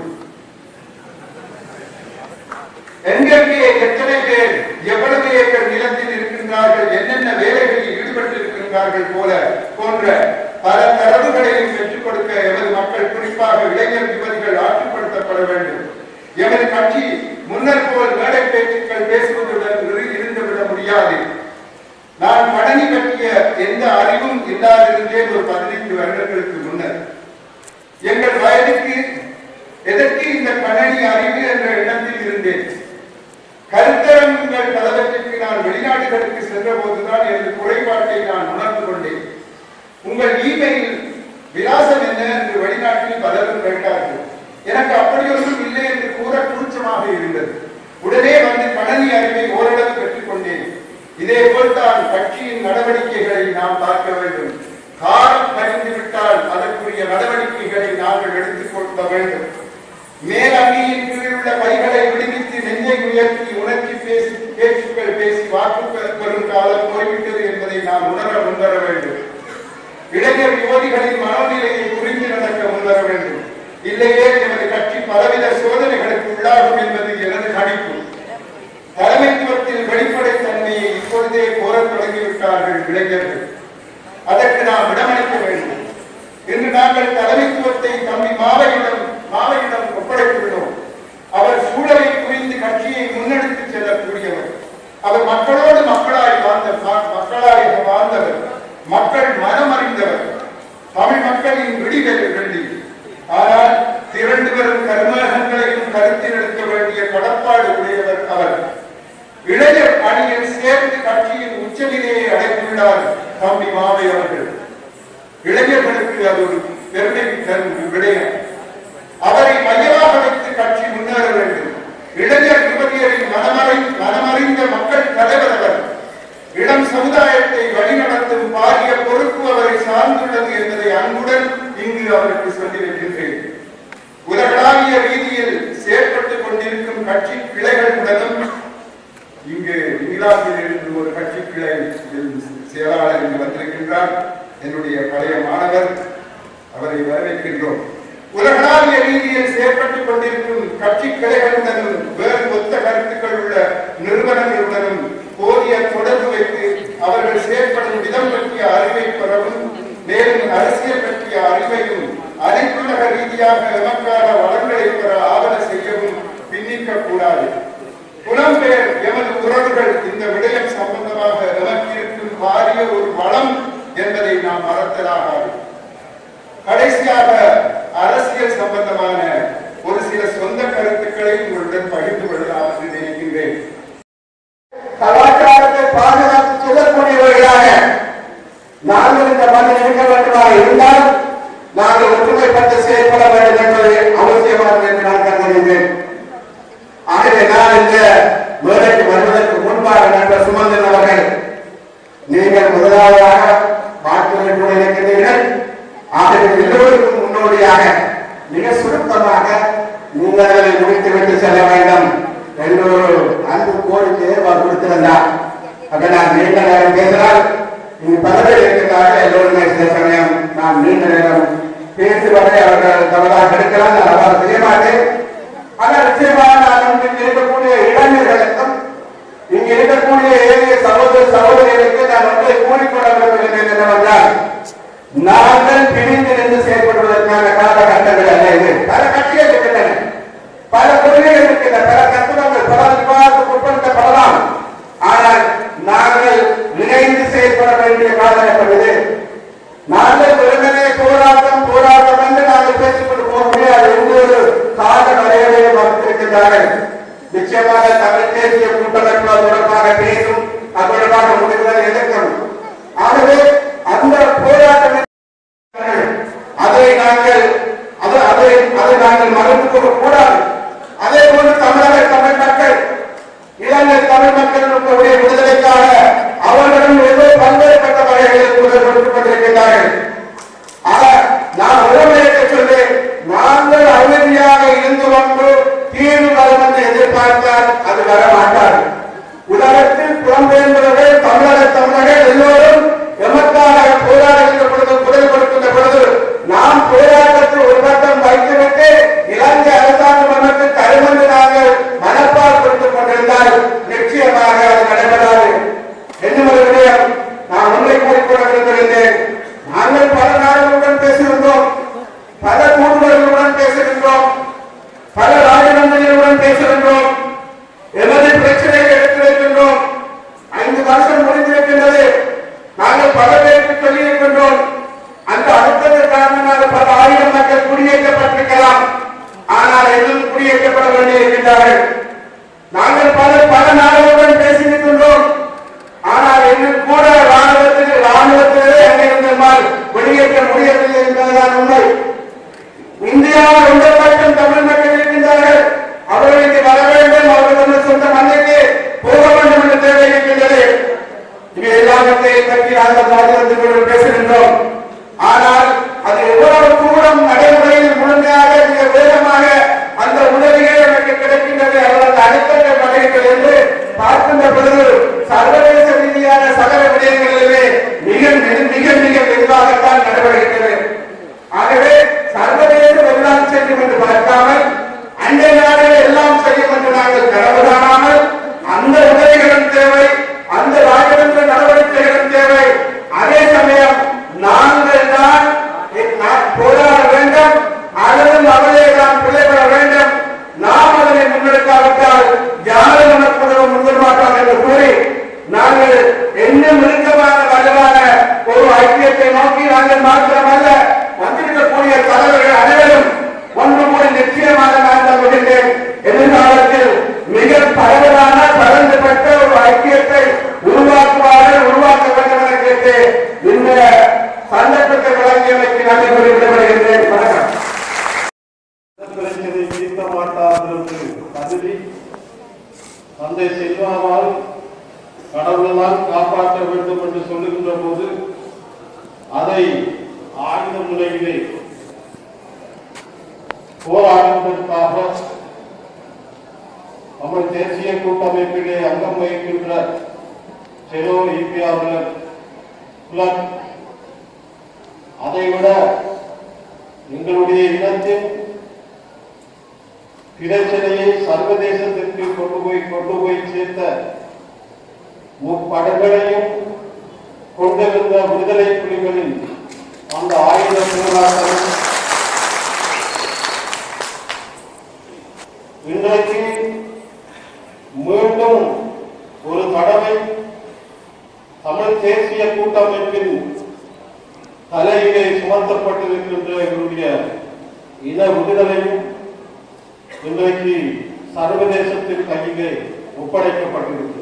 Speaker 3: எங்கெங்கே எத்தனை பேர் எவ்வளவு ஏக்கர் நிலத்தில் இருக்கின்றார்கள் என்னென்ன வேலைகளில் ஈடுபட்டு இருக்கின்றார்கள் போல போன்ற பல தரவுகளையும் பெற்றுக் கொடுக்க எமது மக்கள் குறிப்பாக இளைஞர் யுவதிகள் ஆற்றுப்படுத்தப்பட வேண்டும் எமது கட்சி முன்னர் போல் மேடை பேச்சுக்கள் பேசுவதுடன் இரு- இருந்துவிட முடியாது நான் பழனி பற்றிய எந்த அறிவும் இல்லாதிருந்தேன் ஒரு பதினைந்து வருடங்களுக்கு முன்னர் எங்கள் வயதுக்கு எதற்கு இந்த கணனி அறிவு என்ற எண்ணத்தில் இருந்தேன் கருத்தரங்குகள் பலவற்றிற்கு நான் வெளிநாடுகளுக்கு சென்ற போதுதான் எனது குறைபாட்டை நான் உணர்ந்து கொண்டேன் உங்கள் இமெயில் விலாசம் என்ன என்று வெளிநாட்டில் பலரும் கேட்டார்கள் எனக்கு அப்படியொன்றும் இல்லை என்று கூற கூச்சமாக இருந்தது உடனே வந்து கணனி அறிவை ஓரளவு பெற்றுக் கொண்டேன் இதே போல்தான் கட்சியின் நடவடிக்கைகளை நாம் பார்க்க வேண்டும் காலம் கழிந்து விட்டால் அதற்குரிய நடவடிக்கைகளை நாங்கள் எடுத்துக் கொள்ள வேண்டும் மேலங்கியின் கீழ் உள்ள கைகளை விடுவித்து நெஞ்சை உயர்த்தி உணர்ச்சி பேசி பேச்சுக்கள் பேசி வாக்கு பெ- பெறும் காலம் போய்விட்டது என்பதை நாம் உணர முன்வர வேண்டும் இளைஞர் யுவதிகளின் மனநிலையை புரிந்து நடக்க முன்வர வேண்டும் இல்லையே எமது கட்சி பலவித சோதனைகளுக்கு உள்ளாகும் என்பது எனது கணிப்பு தலைமைத்துவத்தில் வெளிப்படைத்தன்மையை இப்பொழுதே கோரத் தொடங்கிவிட்டார்கள் இளைஞர்கள் அதற்கு நாம் இடமளிக்க வேண்டும் இன்று நாங்கள் தலைமைத்துவத்தை தம்பி மாவையிடம் மாவையிடம் ஒப்படைத்துள்ளோம் அவர் சூழலை புரிந்து கட்சியை முன்னெடுத்து செல்லக்கூடியவர் அவர் மக்களோடு மக்களாய் வாழ்ந்த ம- மக்களாய் வாழ்ந்தவர் மக்கள் மனம் அறிந்தவர் தமிழ் மக்களின் விடிவெளி வெள்ளி ஆனால் திரண்டு வரும் கர்மகங்களையும் கருத்தில் எடுக்க வேண்டிய கடப்பாடு உடையவர் அவர் இளைஞர் அணியில் சேர்ந்து கட்சியின் உச்சநிலையை அடைந்துள்ளார் தம்பி மாவை அவர்கள் இளைஞர்களுக்கு அது ஒரு பெருமை தரும் விடயம் அவர் செயற்பட்டுக் கொண்டிருக்கும் கட்சி கிளைகளுடனும் இங்கு இங்கிலாந்தில் இருந்து ஒரு கட்சி கிளை செயலாளர் இங்கு வந்திருக்கின்றார் என்னுடைய பழைய மாணவர் அவரை வரவேற்கின்றோம் உலகளாவிய ரீதியில் செயற்பட்டுக் கொண்டிருக்கும் கட்சி கிளைகளுடனும் வேறு ஒத்த கருத்துக்கள் உள்ள நிறுவனங்களுடனும் போதிய தொடர்பு வைத்து அவர்கள் செயற்படும் விதம் பற்றிய அறிவை பெறவும் மேலும் அரசியல் பற்றிய அறிவையும் அனைத்துலக ரீதியாக எமக்கான வளங்களை பெற ஆவண செய்யவும் பின்னிக்க கூடாது புலம்பெயர் எமது உறவுகள் இந்த விடயம் சம்பந்தமாக எமக்கு இருக்கும் பாரிய ஒரு வளம் என்பதை நாம் மறத்தலாகாது கடைசியாக அரசியல் சம்பந்தமான ஒரு சில சொந்த கருத்துக்களை உங்களுடன் பகிர்ந்து கொள்ளலாம் என்று நினைக்கின்றேன்
Speaker 1: கலாச்சாரத்தை பாதுகாத்து செல்லக்கூடியவர்களாக நாங்கள் இந்த மண்ணில் இருக்க வேண்டுமாக இருந்தால் நாங்கள் ஒற்றுமைப்பட்டு செயல்பட வேண்டும் என்பது அவசியமானது என்று நான் கருதுகின்றேன் ஆகவே நான் இந்த மேடைக்கு வருவதற்கு முன்பாக நண்பர் சுமந்தன் அவர்கள் நீங்கள் முதலாவதாக வாக்கு என்று நினைக்கிறீர்கள் ஆகவே எல்லோருக்கும் முன்னோடியாக மிக சுருக்கமாக நீங்கள் அதை முடித்துவிட்டு செல்ல வேண்டும் என்று ஒரு அன்பு கோரிக்கையை அவர் கொடுத்திருந்தார் அப்ப நான் நீண்ட நேரம் பேசினால் இங்கு பல பேர் இருக்கிறார்கள் எல்லோருமே சில சமயம் நான் நீண்ட நேரம் பேசுவதை அவர்கள் தவறாக எடுக்கலாம் நான் அவ்வாறு செய்ய மாட்டேன் ஆனால் நிச்சயமாக நான் இங்கு இருக்கக்கூடிய இளைஞர்களுக்கும் இங்கு இருக்கக்கூடிய ஏழைய சகோதர சகோதரிகளுக்கு நான் ஒன்றை கூறிக்கொள்ள விரும்புகிறேன் என்னவென்றால் நாங்கள் பிரிந்து நின்று செயல்படுவதற்கான காலகட்டங்கள் அல்ல இது பல கட்சிகள் இருக்கின்றன பல கொள்கைகள் இருக்கின்றன பல தத்துவங்கள் பல விவாதத்துக்கு உட்படுத்தப்படலாம் ஆனால் நாங்கள் இணைந்து செயல்பட வேண்டிய காலகட்டம் இது நாங்கள் வெறுமனே போராட்டம் போராட்டம் என்று நாங்கள் பேசிக்கொண்டு போக முடியாது என்று ஒரு கால வரையறையை மறுத்திருக்கின்றார்கள் நிச்சயமாக தமிழ் தேசிய கூட்டமைப்பு அது தொடர்பாக பேசும் அது தொடர்பாக முடிவுகளை எதிர்க்கும் ஆகவே அந்த போராட்டம் அதை நாங்கள் அது அதை அதை நாங்கள் மறந்து கொள்ள கூடாது அதே போன்று தமிழக தமிழ் மக்கள் இலங்கை தமிழ் மக்களுடைய விடுதலைக்காக அவர்களும் ஏதோ பல்வேறுபட்ட வகைகளில் குரல் கொடுத்துக் கொண்டிருக்கின்றார்கள் ஆக நான் உடமையை சொல்லி நாங்கள் அமைதியாக இருந்து கொண்டு தீர்வு வரும் என்று எதிர்பார்த்தால் அது வர மாட்டாது உலகத்தில் புலம்பெயர்ந்தவர்கள் தமிழக தமிழர்கள் எல்லோரும் எமக்காக போராடுகின்ற பொழுது குரல் கொடுக்கின்ற பொழுது நாம் போராட்டத்தில் ஒரு பக்கம் வைத்துவிட்டு இலங்கை அரசாங்கம் நமக்கு தரும் என்று நாங்கள் மனப்பால் கொடுத்துக் கொண்டிருந்தால் நிச்சயமாக அது நடைபெறாது என்னும் ஒரு விடயம் நான் ஒன்றை கூறிக்கொள்ள விரும்புகின்றேன் நாங்கள் பல நாடுகளுடன் பேசுகின்றோம் பல கூடுதல்களுடன் பேசுகின்றோம் பல ராஜதந்திரிகளுடன் பேசுகின்றோம் எமது பிரச்சனையை எடுத்துரைக்கின்றோம் ஐந்து வருஷம் முடிந்திருக்கின்றது நாங்கள் பல பேருக்கு சொல்லியிருக்கின்றோம் அந்த அடுத்தது காரணமாக பல ஆயிரம் மக்கள் குடியேற்றப்பட்டிருக்கலாம் ஆனால் இன்னும் குடியேற்றப்பட வேண்டியிருக்கின்றார்கள் நாங்கள் பல பல நாடுகளுடன் பேசியிருக்கின்றோம் ஆனால் இன்னும் கூட ராணுவத்தில் ராணுவத்திலே அங்கிருந்து நம்மால் வெளியேற்ற முடியவில்லை என்பதுதான் உண்மை இந்தியாவில் எந்த பக்கம் தமிழ் மக்கள் இருக்கின்றார்கள் அவர்களுக்கு வர வேண்டும் அவர்கள் சொந்த மண்ணுக்கு போக வேண்டும் என்ற தேவை இருக்கின்றது இவை எல்லாவற்றையும் பற்றி நாங்கள் ராஜதந்திரோடு பேசுகின்றோம் ஆனால் அது எவ்வளவு தூரம் நடைமுறையில் முழுமையாக மிக வேகமாக அந்த உதவிகள் எனக்கு கிடைக்கின்றது அல்லது அடுத்தடுத்த படைகள் என்று பார்க்கின்ற பொழுது சர்வதேச ரீதியான சகல விடயங்களிலே மிக மிக- மிக மிக மெதுவாகத்தான் நடைபெறுகின்றது ஆகவே சர்வதேச எல்லாம் செய்யும் என்று பார்க்காமல் அண்டை நாடுகள் எல்லாம் செய்யும் என்று நாங்கள் கனவு காணாமல் அந்த உதவிகளும் தேவை அந்த ராஜதந்திர நடவடிக்கைகளும் தேவை அதே சமயம் நாங்கள் தான் நாம் போராட வேண்டும் அல்லது அவரே நாம் பிழைபட வேண்டும் நாம் அதனை முன்னெடுக்காவிட்டால் யாரும் நமக்கு உதவ முன்வர மாட்டோம் என்று கூறி நாங்கள் இன்னும் நெருக்கமான வலுவான ஒரு ஐக்கியத்தை நோக்கி நாங்கள் மாத்திரமல்ல வந்திருக்கக்கூடிய தலைவர்கள் அனைவரும் ஒன்று கூடி நிச்சயமாக நான் நம்புகின்றேன் எதிர்காலத்தில் மிக பரவலான பரந்துபட்ட ஒரு ஐக்கியத்தை உருவாக்குவார்கள் உருவாக்க வேண்டும் என கேட்டு இந்த சந்தர்ப்பத்தை வழங்கியமைக்கு நன்றி கூறி விடைபெறுகின்றேன் வணக்கம்
Speaker 4: பிரச்சனை தீர்க்க மாட்டார் என்று கருதி தந்தை செல்வாவால் கடவுள்தான் காப்பாற்ற வேண்டும் என்று சொல்லுகின்ற போது அதை ஆயுத முறையிலே போராடுவதற்காக தமிழ் தேசிய கூட்டமைப்பிலே அங்கம் வகிக்கின்ற செலோ இபிஆர் அதைவிட எங்களுடைய இனத்தின் பிரச்சனையை சர்வதேசத்திற்கு கொண்டு போய் கொண்டு போய் சேர்த்த முப்படைகளையும் கொண்டிருந்த விடுதலை புலிகளின் அந்த ஆயுத போராட்டம் இன்றைக்கு மீண்டும் ஒரு தடவை தமிழ் தேசிய கூட்டமைப்பின் தலையிலே சுமத்தப்பட்டிருக்கின்ற எங்களுடைய இன விடுதலையும் இன்றைக்கு சர்வதேசத்தின் கையிலே ஒப்படைக்கப்பட்டிருக்கிறது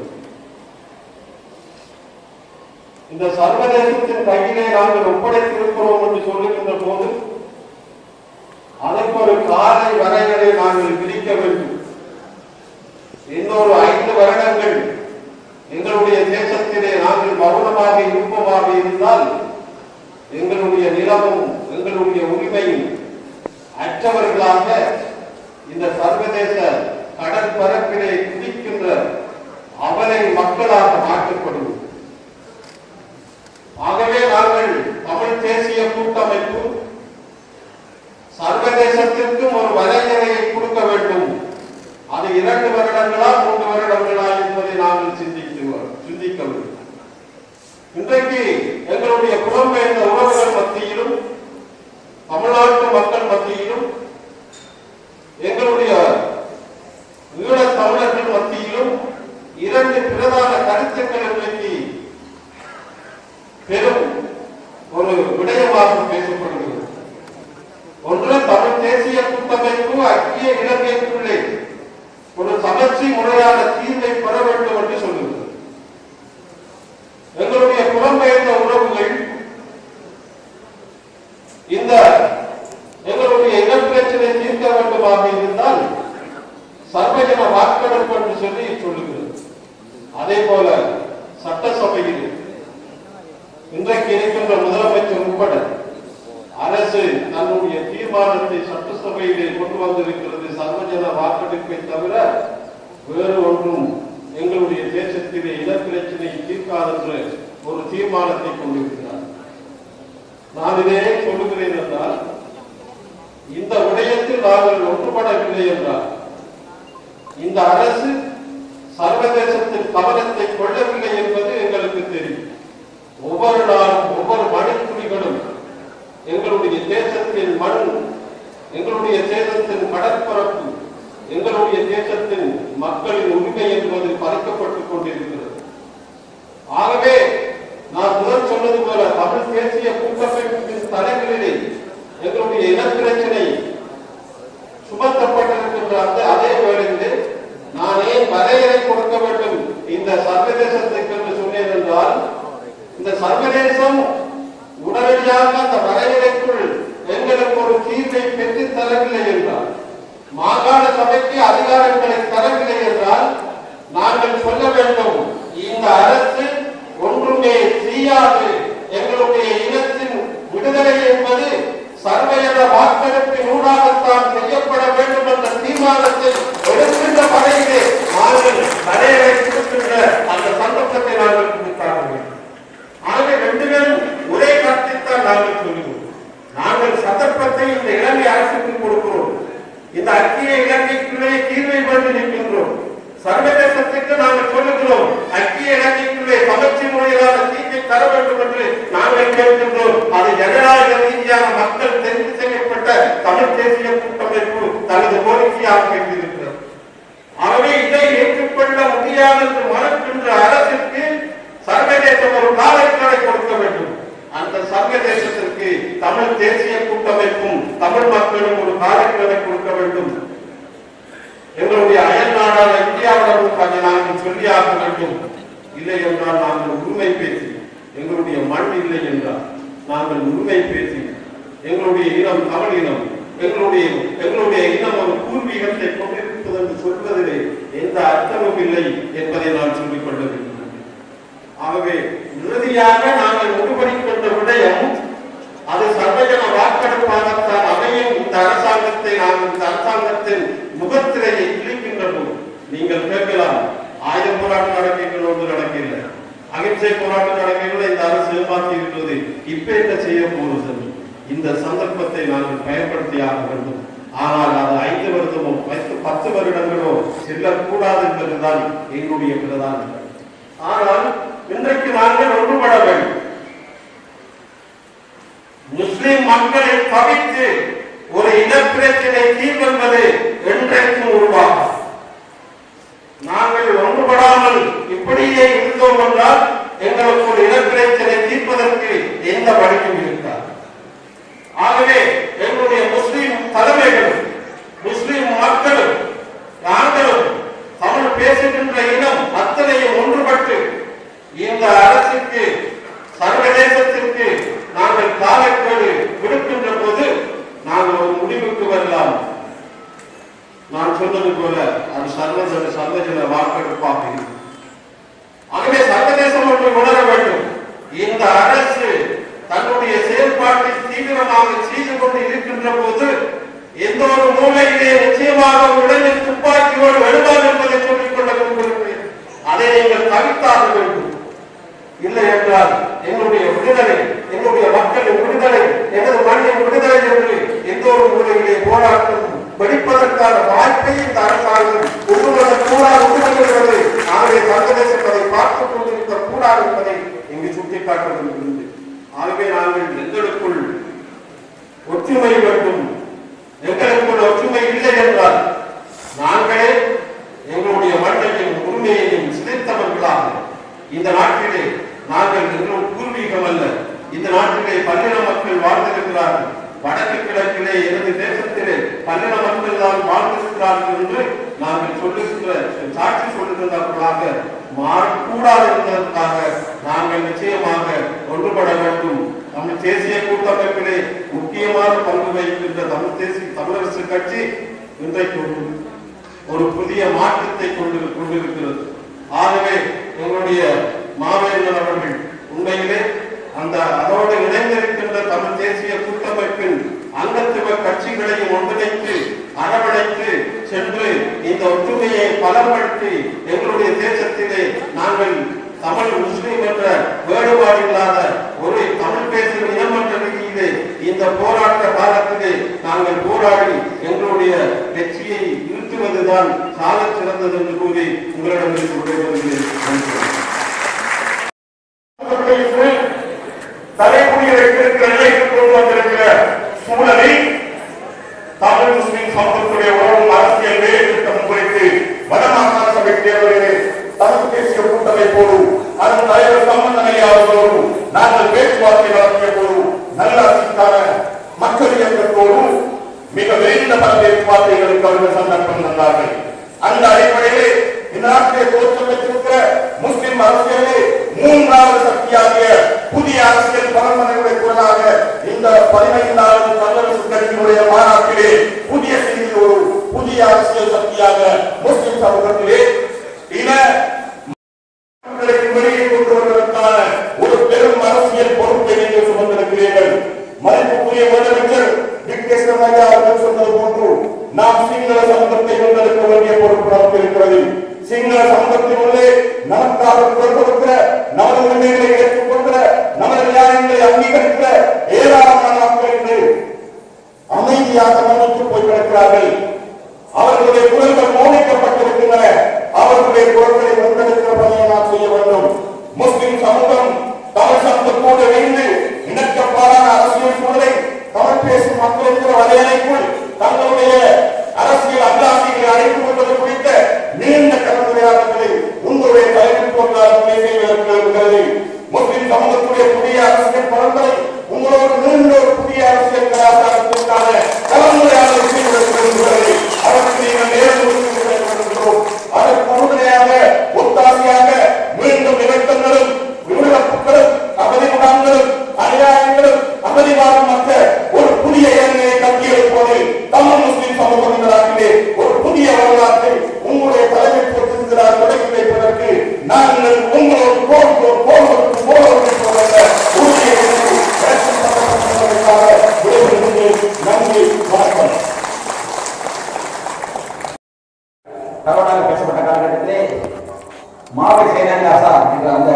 Speaker 4: இந்த சர்வதேசத்தின் கையிலே நாங்கள் ஒப்படைத்திருக்கிறோம் என்று சொல்லுகின்ற போது அதற்கு ஒரு காலை வரையறை நாங்கள் விதிக்க வேண்டும் இன்னொரு ஐந்து வருடங்கள் எங்களுடைய தேசத்திலே நாங்கள் மௌனமாக இருப்பமாக இருந்தால் எங்களுடைய நிலமும் எங்களுடைய உரிமையும் அற்றவர்களாக இந்த சர்வதேச கடற்பரப்பிலே குதிக்கின்ற அவலை மக்களாக மாற்றப்படுவோம் ஆகவே நாங்கள் தமிழ் தேசிய கூட்டமைப்பு சர்வதேசத்திற்கும் ஒரு வரையறையை கொடுக்க வேண்டும் அது இரண்டு வருடங்களா மூன்று வருடங்களா என்பதை நாங்கள் சிந்திக்க சிந்திக்க வேண்டும் இன்றைக்கு எங்களுடைய புலம்பெயர்ந்த உறவுகள் மத்தியிலும் தமிழ்நாட்டு மக்கள் மத்தியிலும் எங்களுடைய ஈழத் தமிழர்கள் மத்தியிலும் இரண்டு பிரதான கருத்துக்கள் இன்றைக்கு பெரும் ஒரு விடயமாக பேசப்படுகிறது ஒன்று தமிழ் தேசிய கூட்டமைப்பு ஐக்கிய இலங்கைக்குள்ளே ஒரு சமர்ச்சி முறையான தீர்வை பெற வேண்டும் என்று சொல்லுகிறது எங்களுடைய புலம்பெயர்ந்த உறவுகள் இந்த எங்களுடைய இனப்பிரச்சனை தீர்க்க வேண்டுமாக இருந்தால் சர்வஜன வாக்கெடுப்பு என்று சொல்லி சொல்லுகிறது அதே போல சட்டசபையில் இன்றைக்கு இருக்கின்ற முதலமைச்சர் உட்பட அரசு தன்னுடைய தீர்மானத்தை சட்டசபையிலே கொண்டு வந்திருக்கிறது சர்வஜன வாக்கெடுப்பை தவிர வேறு ஒன்றும் எங்களுடைய தேசத்திலே இனப்பிரச்சனையை தீர்க்காதென்று ஒரு தீர்மானத்தை கொண்டிருக்கிறார் நான் இதை சொல்லுகிறேன் என்றால் இந்த விடயத்தில் நாங்கள் ஒன்றுபடவில்லை என்றால் இந்த அரசு சர்வதேசத்தின் கவனத்தை கொள்ளவில்லை என்பது எங்களுக்கு தெரியும் ஒவ்வொரு நாளும் ஒவ்வொரு மணித்துளிகளும் எங்களுடைய தேசத்தின் மண் எங்களுடைய தேசத்தின் கடற்பரப்பு எங்களுடைய தேசத்தின் மக்களின் உரிமை என்பது பறிக்கப்பட்டுக் கொண்டிருக்கிறது ஆகவே நான் முதல் சொன்னது போல தமிழ் தேசிய கூட்டமைப்பின் தலைகளிலே எங்களுடைய இனப்பிரச்சனை சுமத்தப்பட்டிருக்கின்ற அந்த அதே வேளையிலே நான் ஏன் வரையறை கொடுக்க வேண்டும் இந்த சர்வதேசத்துக்கு என்று சொன்னேன் என்றால் இந்த சர்வதேசம் உடனடியாக அந்த வரையறைக்குள் எங்களுக்கு ஒரு தீர்வை பெற்றுத் தரவில்லை என்றால் மாகாண சபைக்கு அதிகாரங்களை தரவில்லை என்றால் நாங்கள் சொல்ல வேண்டும் இந்த அரசு ஒன்றுமே செய்யாது எங்களுடைய இனத்தின் விடுதலை என்பது சர்வஜன வாக்கெடுப்பின் ஊடாகத்தான் செய்யப்பட வேண்டும் என்ற தீர்மானத்தை எடுக்கின்ற படையிலே நாங்கள் வரையறை கொடுக்கின்ற அந்த சந்தர்ப்பத்தை நாங்கள் கொடுத்தாக வேண்டும் ஆகவே ரெண்டு பேரும் ஒரே கருத்தைத்தான் நாங்கள் சொல்லுவோம் நாங்கள் சந்தர்ப்பத்தை இந்த இலங்கை அரசுக்கு கொடுக்கிறோம் இந்த ஐக்கிய இலங்கைக்குள்ளே தீர்வை கொண்டு நிற்கின்றோம் சர்வதேசத்துக்கு நாங்கள் சொல்லுகிறோம் ஐக்கிய இலங்கைக்குள்ளே சமர்ச்சி முறையிலான தீர்வை தர வேண்டும் என்று நாங்கள் கேட்கின்றோம் அது ஜனநாயக ரீதியான மக்கள் தெரிவு செய்யப்பட்ட தமிழ் தேசிய கூட்டமைப்பு தனது கோரிக்கையாக கேட்டிருக்கிறது ஆகவே இதை ஏற்றுக்கொள்ள முடியாது என்று மறுக்கின்ற அரசுக்கு சர்வதேசம் ஒரு காலக்கடை கொடுக்க வேண்டும் அந்த சர்வதேசத்திற்கு தமிழ் தேசிய கூட்டமைப்பும் தமிழ் மக்களும் ஒரு காலக்கடை கொடுக்க வேண்டும் எங்களுடைய அயல் நாடான இந்தியாவிடம் அதை நாங்கள் சொல்லியாக வேண்டும் இல்லை என்றால் நாங்கள் உரிமை பேசி எங்களுடைய மண் இல்லை என்றால் நாங்கள் உரிமை பேசி எங்களுடைய இனம் தமிழ் இனம் எங்களுடைய எங்களுடைய இனம் ஒரு பூர்வீகத்தை கொண்டிருப்பது என்று சொல்வதிலே எந்த அர்த்தமும் இல்லை என்பதை நான் சொல்லிக் கொள்ள வேண்டும் ஆகவே இறுதியாக நாங்கள் ஒருபடிக்கின்ற விடயம் அது சர்வஜன வாக்கெடுப்பாகத்தான் அமையும் இந்த அரசாங்கத்தை நாம் இந்த அரசாங்கத்தின் முகத்திரையை கிழிக்கின்ற போது நீங்கள் கேட்கலாம் ஆயுத போராட்டம் நடக்கைகள் ஒன்று நடக்கவில்லை அகிம்சை போராட்டம் நடக்கைகள் இந்த அரசு ஏமாற்றி இருக்கிறது இப்ப என்ன செய்ய போகிறது இந்த சந்தர்ப்பத்தை நாங்கள் பயன்படுத்தியாக வேண்டும் ஆனால் அது ஐந்து வருடமோ பத்து பத்து வருடங்களோ செல்லக்கூடாது என்பதுதான் எங்களுடைய பிரதான ஆனால் இன்றைக்கு நாங்கள் ஒன்றுபட வேண்டும் முஸ்லிம் மக்களை தவித்து ஒரு இனப்பிரச்சனை தீர்வென்பது என்றைக்கும் உருவாகும் நாங்கள் ஒன்றுபடாமல் இப்படியே இருந்தோம் என்றால் எங்களுக்கு ஒரு இனப்பிரச்சனை தீர்ப்பதற்கு எந்த வழியும் இருக்காது ஆகவே எங்களுடைய முஸ்லிம் தலைமைகளும் முஸ்லிம் மக்களும் நாங்களும் தமிழ் பேசுகின்ற இனம் அத்தனையும் ஒன்றுபட்டு இந்த அரசுக்கு சர்வதேசத்திற்கு நாங்கள் காலக்கேடு விடுக்கின்ற போது நாங்கள் ஒரு முடிவுக்கு வரலாம் நான் சொன்னது போல அது சர்வதேச சர்வஜன வாக்கெடுப்பாக இருக்கும் ஆகவே சர்வதேசம் ஒன்று உணர வேண்டும் இந்த அரசு தன்னுடைய செயல்பாட்டை தீவிரமாக செய்து கொண்டு இருக்கின்ற போது எந்த ஒரு மூலையிலே நிச்சயமாக உடலில் துப்பாக்கியோடு எழுதாது என்பதை சொல்லிக் கொள்ள விரும்புகிறேன் அதை நீங்கள் தவிர்த்தாக வேண்டும் இல்லை என்றால் எங்களுடைய விடுதலை எங்களுடைய மக்களின் விடுதலை எனது மண்ணின் விடுதலை என்று எந்த ஒரு மூலையிலே போராட்டம் வெடிப்பதற்கான வாய்ப்பை இந்த அரசாங்கம் உருவத கூடாது உருவகிறது ஆகவே சர்வதேசம் அதை பார்த்துக் கொண்டிருக்க கூடாது என்பதை இங்கு சுட்டிக்காட்ட விரும்புகிறது ஆகவே நாங்கள் எங்களுக்குள் ஒற்றுமை வேண்டும் எங்களுக்குள் ஒற்றுமை இல்லை என்றால் நாங்களே எங்களுடைய மண்ணையும் உரிமையையும் சிதைத்தவர்களாக இந்த நாட்டிலே நாங்கள் எங்களும் பூர்வீகம் அல்ல இந்த நாட்டிலே பல்லின மக்கள் வாழ்ந்திருக்கிறார்கள் வடக்கு கிழக்கிலே எனது தேசத்திலே பல்லின மக்கள் தான் வாழ்ந்திருக்கிறார்கள் என்று நாங்கள் சொல்லுகின்ற சாட்சி சொல்லுகின்றவர்களாக மாறக்கூடாது என்பதற்காக நாங்கள் நிச்சயமாக ஒன்றுபட வேண்டும் தமிழ் தேசிய கூட்டமைப்பிலே முக்கியமான பங்கு வகிக்கின்ற தமிழ் தேசிய தமிழரசு கட்சி இன்றைக்கு ஒரு ஒரு புதிய மாற்றத்தை கொண்டு கொண்டிருக்கிறது ஆகவே எங்களுடைய மாவேந்தன் அவர்கள் உண்மையிலே அந்த அதோடு இணைந்திருக்கின்ற தமிழ் தேசிய கூட்டமைப்பின் அங்கத்துவ கட்சிகளையும் ஒன்றிணைத்து அரவணைத்து சென்று இந்த ஒற்றுமையை பலப்படுத்தி எங்களுடைய தேசத்திலே நாங்கள் தமிழ் முஸ்லிம் என்ற வேறுபாடு இல்லாத ஒரு தமிழ் பேசுகிற இனம் என்ற ரீதியிலே இந்த போராட்ட காலத்திலே நாங்கள் போராடி எங்களுடைய வெற்றியை நிறுத்துவதுதான் சால சிறந்தது என்று கூறி உங்களிடமிருந்து விடைபெறுகிறேன் நன்றி.
Speaker 1: தலைமுடிய வைத்திருக்கிற நிலைக்கு கொண்டு வந்திருக்கிற சூழலில் தமிழ் முஸ்லிம் சமூகத்துடைய உறவும் அரசியல் வேலை திட்டம் குறித்து வடமாகாண சபை தேர்தலிலே தமிழ் தேசிய கூட்டமைப்போடு அதன் தலைவர் சம்பந்தனை அவர்களோடு நாங்கள் பேச்சுவார்த்தை நடத்திய போது நல்லாட்சிக்கான மக்கள் இயக்கத்தோடு மிக விரைந்த பல பேச்சுவார்த்தைகளுக்கு அவர்கள் சந்தர்ப்பம் தந்தார்கள் அந்த அடிப்படையிலே இந்த நாட்டிலே தோற்றம் பெற்றிருக்கிற முஸ்லிம் அரசியலே மூன்றாவது சக்தியாகிய புதிய அரசியல் பரம்பரையுடைய குரலாக இந்த பதினைந்தாவது தமிழரசு கட்சியினுடைய மாநாட்டிலே புதிய செய்தியோடு புதிய அரசியல் சக்தியாக முஸ்லிம் சமூகத்திலே இன மக்களுக்கு வெளியே கொண்டு வருவதற்கான ஒரு பெரும் அரசியல் பொறுப்பை நீங்கள் சுமந்திருக்கிறீர்கள் மதிப்புக்குரிய முதலமைச்சர் விக்னேஸ்வரன் ஐயா அவர்கள் சொன்னது போன்று நாம் சிங்கள சமூகத்தை வென்றெடுக்க வேண்டிய பொறுப்பு நமக்கு இருக்கிறது சிங்கள சமூகத்தின் உள்ளே நமக்காக குரல் கொடுக்கிற நமது உரிமைகளை ஏற்றுக்கொள்கிற நமது நியாயங்களை அங்கீகரிக்கிற ஏராளமான மக்கள் இன்று அமைதியாக மன்னித்து போய் கிடக்கிறார்கள் அவர்களுடைய குரல்கள் மௌனிக்கப்பட்டிருக்கின்றன அவர்களுடைய குரல்களை முன்னெடுக்கிற பணியை நாம் செய்ய வேண்டும் முஸ்லிம் சமூகம் தமிழ் சமூகத்தோடு இணைந்து இணக்கப்பாடான அரசியல் சூழலை தமிழ் பேசும் மக்கள் இருக்கிற வரையறைக்குள் தங்களுடைய அரசியல் அல்லாசிகளை அழைத்து கொள்வது குறித்த நீண்ட கலந்துரையாடல்களை உங்களுடைய தலைமைத்துவங்களால் துணை செய்வதற்கு இருக்கிறது முஸ்லிம் சமூகத்துடைய புதிய அரசியல் பரம்பரை உங்களோடு நீண்ட ஒரு புதிய அரசியல் கலாச்சாரத்திற்கான கலந்துரையாடலை செய்வதற்கு இருக்கிறது அதற்கு நீங்கள் நேரம் ஒதுக்கி விடுகிறோம் அதற்கு உறுதுணையாக ஒத்தாசையாக மீண்டும் இலக்கங்களும் விடுதப்புகளும் அகதி முகாம்களும் அநியாயங்களும் அகதிவாரம் மற்ற ஒரு புதிய இளைஞரை கட்டியெழுப்பது தமிழ் முஸ்லிம் சமூகம் இந்த நாட்டிலே ஒரு புதிய வரலாற்றை உங்களுடைய தலைமைத்துவத்திற்கு தொடங்கி வைப்பதற்கு நாங்கள் உங்களோடு கோர்த்தோர் போவதற்கு போவதற்கு போவத உறுதியை எடுத்து எலெக்ஷன் சம்பந்தப்பட்டதற்காக விடைபெறுகிறேன் நன்றி வணக்கம் பரவலாக பேசப்பட்ட காலகட்டத்திலே மாவை சேனானி ஆசான் என்ற அந்த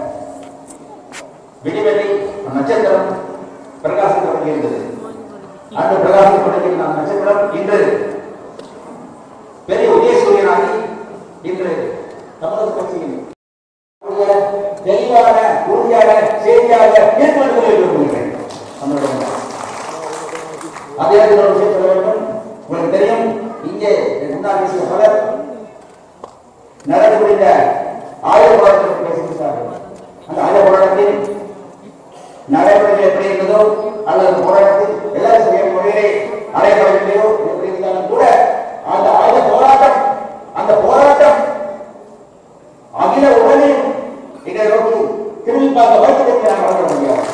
Speaker 1: விடிவெளி நட்சத்திரம் பிரகாசம் தொடங்கியிருந்தது அந்த பிரகாசம் தொடங்கிய அந்த நட்சத்திரம் இன்று பெரிய உதயசூரியனாகி இன்று தமிழக கட்சியின் உடைய தெளிவான உறுதியான செய்தியாக ஏற்படுத்த விரும்புகிறேன் நம்மளுடைய அதே நேரத்தில் ஒரு விஷயம் சொல்ல வேண்டும் உங்களுக்கு தெரியும் இங்கே முன்னாள் பேசிய பலர் நடக்கக்கூடிய ஆயுத போராட்டத்தில் பேசியிருக்கிறார்கள் அந்த ஆயுத போராட்டத்தில் நடைமுறைகள் எப்படி இருந்ததோ அல்லது போராட்டத்தில் எல்லாரும் செய்ய முறையிலே அடையப்படவில்லையோ எப்படி இருந்தாலும் கூட அந்த ஆயுத போராட்டம் அந்த போராட்டம் அகில உலகையும் இதை நோக்கி திரும்பி பார்க்க வைத்ததை நாம் வழங்க முடியாது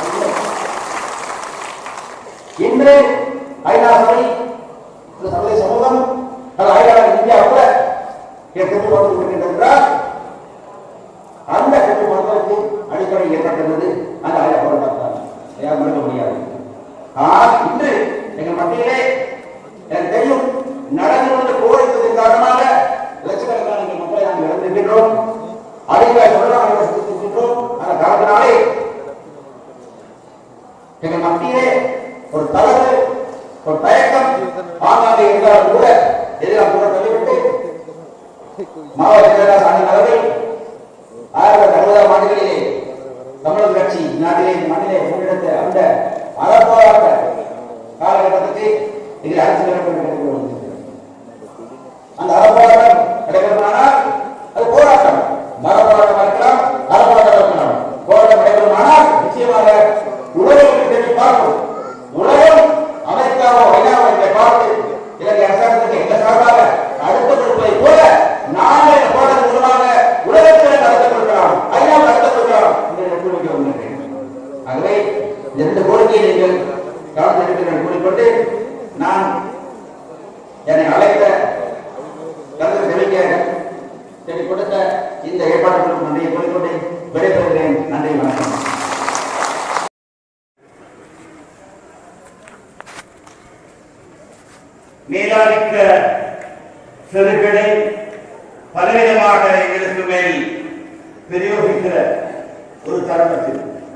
Speaker 1: இன்று ஐநா சபை இந்த சர்வதேச சமூகம் அது ஐநா இந்தியா கூட கட்டுப்படுத்திக் கொண்டிருக்கின்றார் அந்த கட்டுப்படுத்தலுக்கு அடிப்படை ஏற்பட்டுள்ளது அந்த ஆயுத போராட்டம் தான் யாரும் மறுக்க முடியாது ஆனால் இன்று எங்கள் மத்தியிலே எனக்கு தெரியும் நடந்து கொண்டு போராட்டத்தின் காரணமாக லட்சக்கணக்கான எங்கள் மக்களை நாங்கள் இழந்திருக்கின்றோம் அதிக சொல்றாங்க இருக்கின்றோம் அந்த காரணத்தினாலே எங்கள் மத்தியிலே ஒரு தளர்வு ஒரு தயக்கம் ஆங்காங்கே இருந்தாலும் கூட எதிராக கூட தள்ளிவிட்டு மாவட்ட செயலாளர் அண்ணன் அவர்கள் ஆயிரத்தி தொள்ளாயிரத்தி அறுபதாம் ஆண்டுகளிலே தமிழக கட்சி நாட்டிலே இந்த மண்ணிலே முன்னெடுத்த அந்த அறப்போராட்ட காலகட்டத்துக்கு இதில் அரசியல் நடக்கிறது அந்த அறப்போராட்டம் நடைபெறுமானால் அது போராட்டம் மர போராட்டமாக இருக்கலாம் அறப்போராட்டம் இருக்கலாம் போராட்டம் நடைபெறுமானால் நிச்சயமாக உலகம் தேடி பார்க்கும் உலகம் அமெரிக்காவோ ஐநாவோ இதை பார்த்து இலங்கை அரசாங்கத்துக்கு எங்க சார்பாக அடுத்த கொடுப்பதை போல நாமே இந்த போராட்டம் மூலமாக உலகத்தில் நடத்த கொடுக்கலாம் ஐநா நடத்த கொடுக்கலாம் என்று கூறிக்க வருகின்றேன் ஆகவே இந்த ரெண்டு கோரிக்கையை நீங்கள் கவனத்தில் எடுக்கிறேன் கூறிக்கொண்டு நான் என்னை அழைத்த கருத்து தெரிவிக்க தெளி கொடுத்த இந்த ஏற்பாடுகளுக்கு நன்றியை கூறிக்கொண்டு விடைபெறுகிறேன் நன்றி வணக்கம்
Speaker 5: மேலாதிக்க செருக்களை பலவிதமாக எங்களுக்கு மேல் பிரயோகிக்கிற ஒரு தருணத்தில்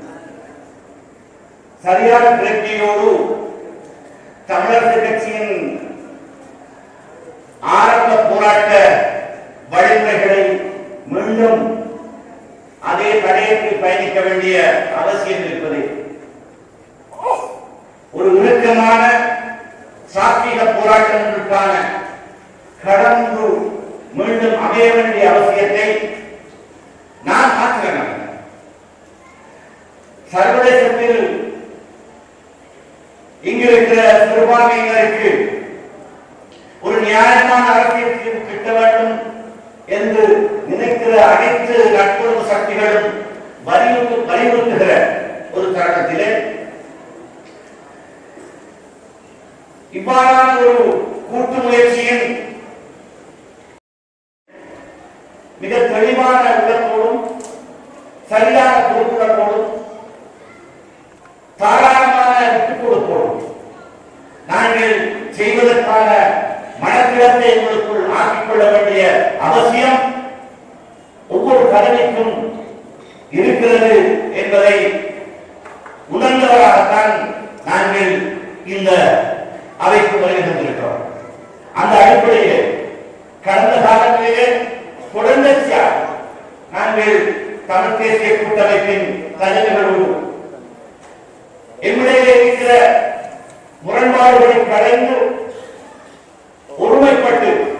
Speaker 5: சரியான பிரக்தியோடு தமிழரசு கட்சியின் ஆரம்ப போராட்ட வழிமுறைகளை மீண்டும் அதே தடையத்தில் பயணிக்க வேண்டிய அவசியம் இருப்பது ஒரு இறுக்கமான சாத்வீக போராட்டங்களுக்கான கடந்து மீண்டும் அமைய வேண்டிய அவசியத்தை நான் மாற்றுகிறேன் சர்வதேசத்தில் இங்கிருக்கிற சிறுபான்மையினருக்கு ஒரு நியாயமான அரசியல் தீர்வு கிட்ட வேண்டும் என்று நினைக்கிற அனைத்து நட்புறவு சக்திகளும் வலியுறுத்து வலியுறுத்துகிற ஒரு தருணத்திலே இவ்வாறான ஒரு கூட்டு முயற்சியின் மிக தெளிவான உள்ளத்தோடும் சரியான பொறுப்புணர்வோடும் தாராளமான விட்டுக் கொடுப்போடும் நாங்கள் செய்வதற்கான மனத்திடத்தை எங்களுக்குள் ஆக்கிக் கொள்ள வேண்டிய அவசியம் ஒவ்வொரு கடமைக்கும் இருக்கிறது என்பதை உணர்ந்தவராகத்தான் நாங்கள் இந்த அவைக்கு வருகை தந்திருக்கிறோம் அந்த அடிப்படையில் கடந்த காலங்களிலே தொடர்ச்சியாக நாங்கள் தமிழ் தேசிய கூட்டமைப்பின் தலைவர்களோடு எம்மிடையே இருக்கிற முரண்பாடுகளை கலைந்து ஒருமைப்பட்டு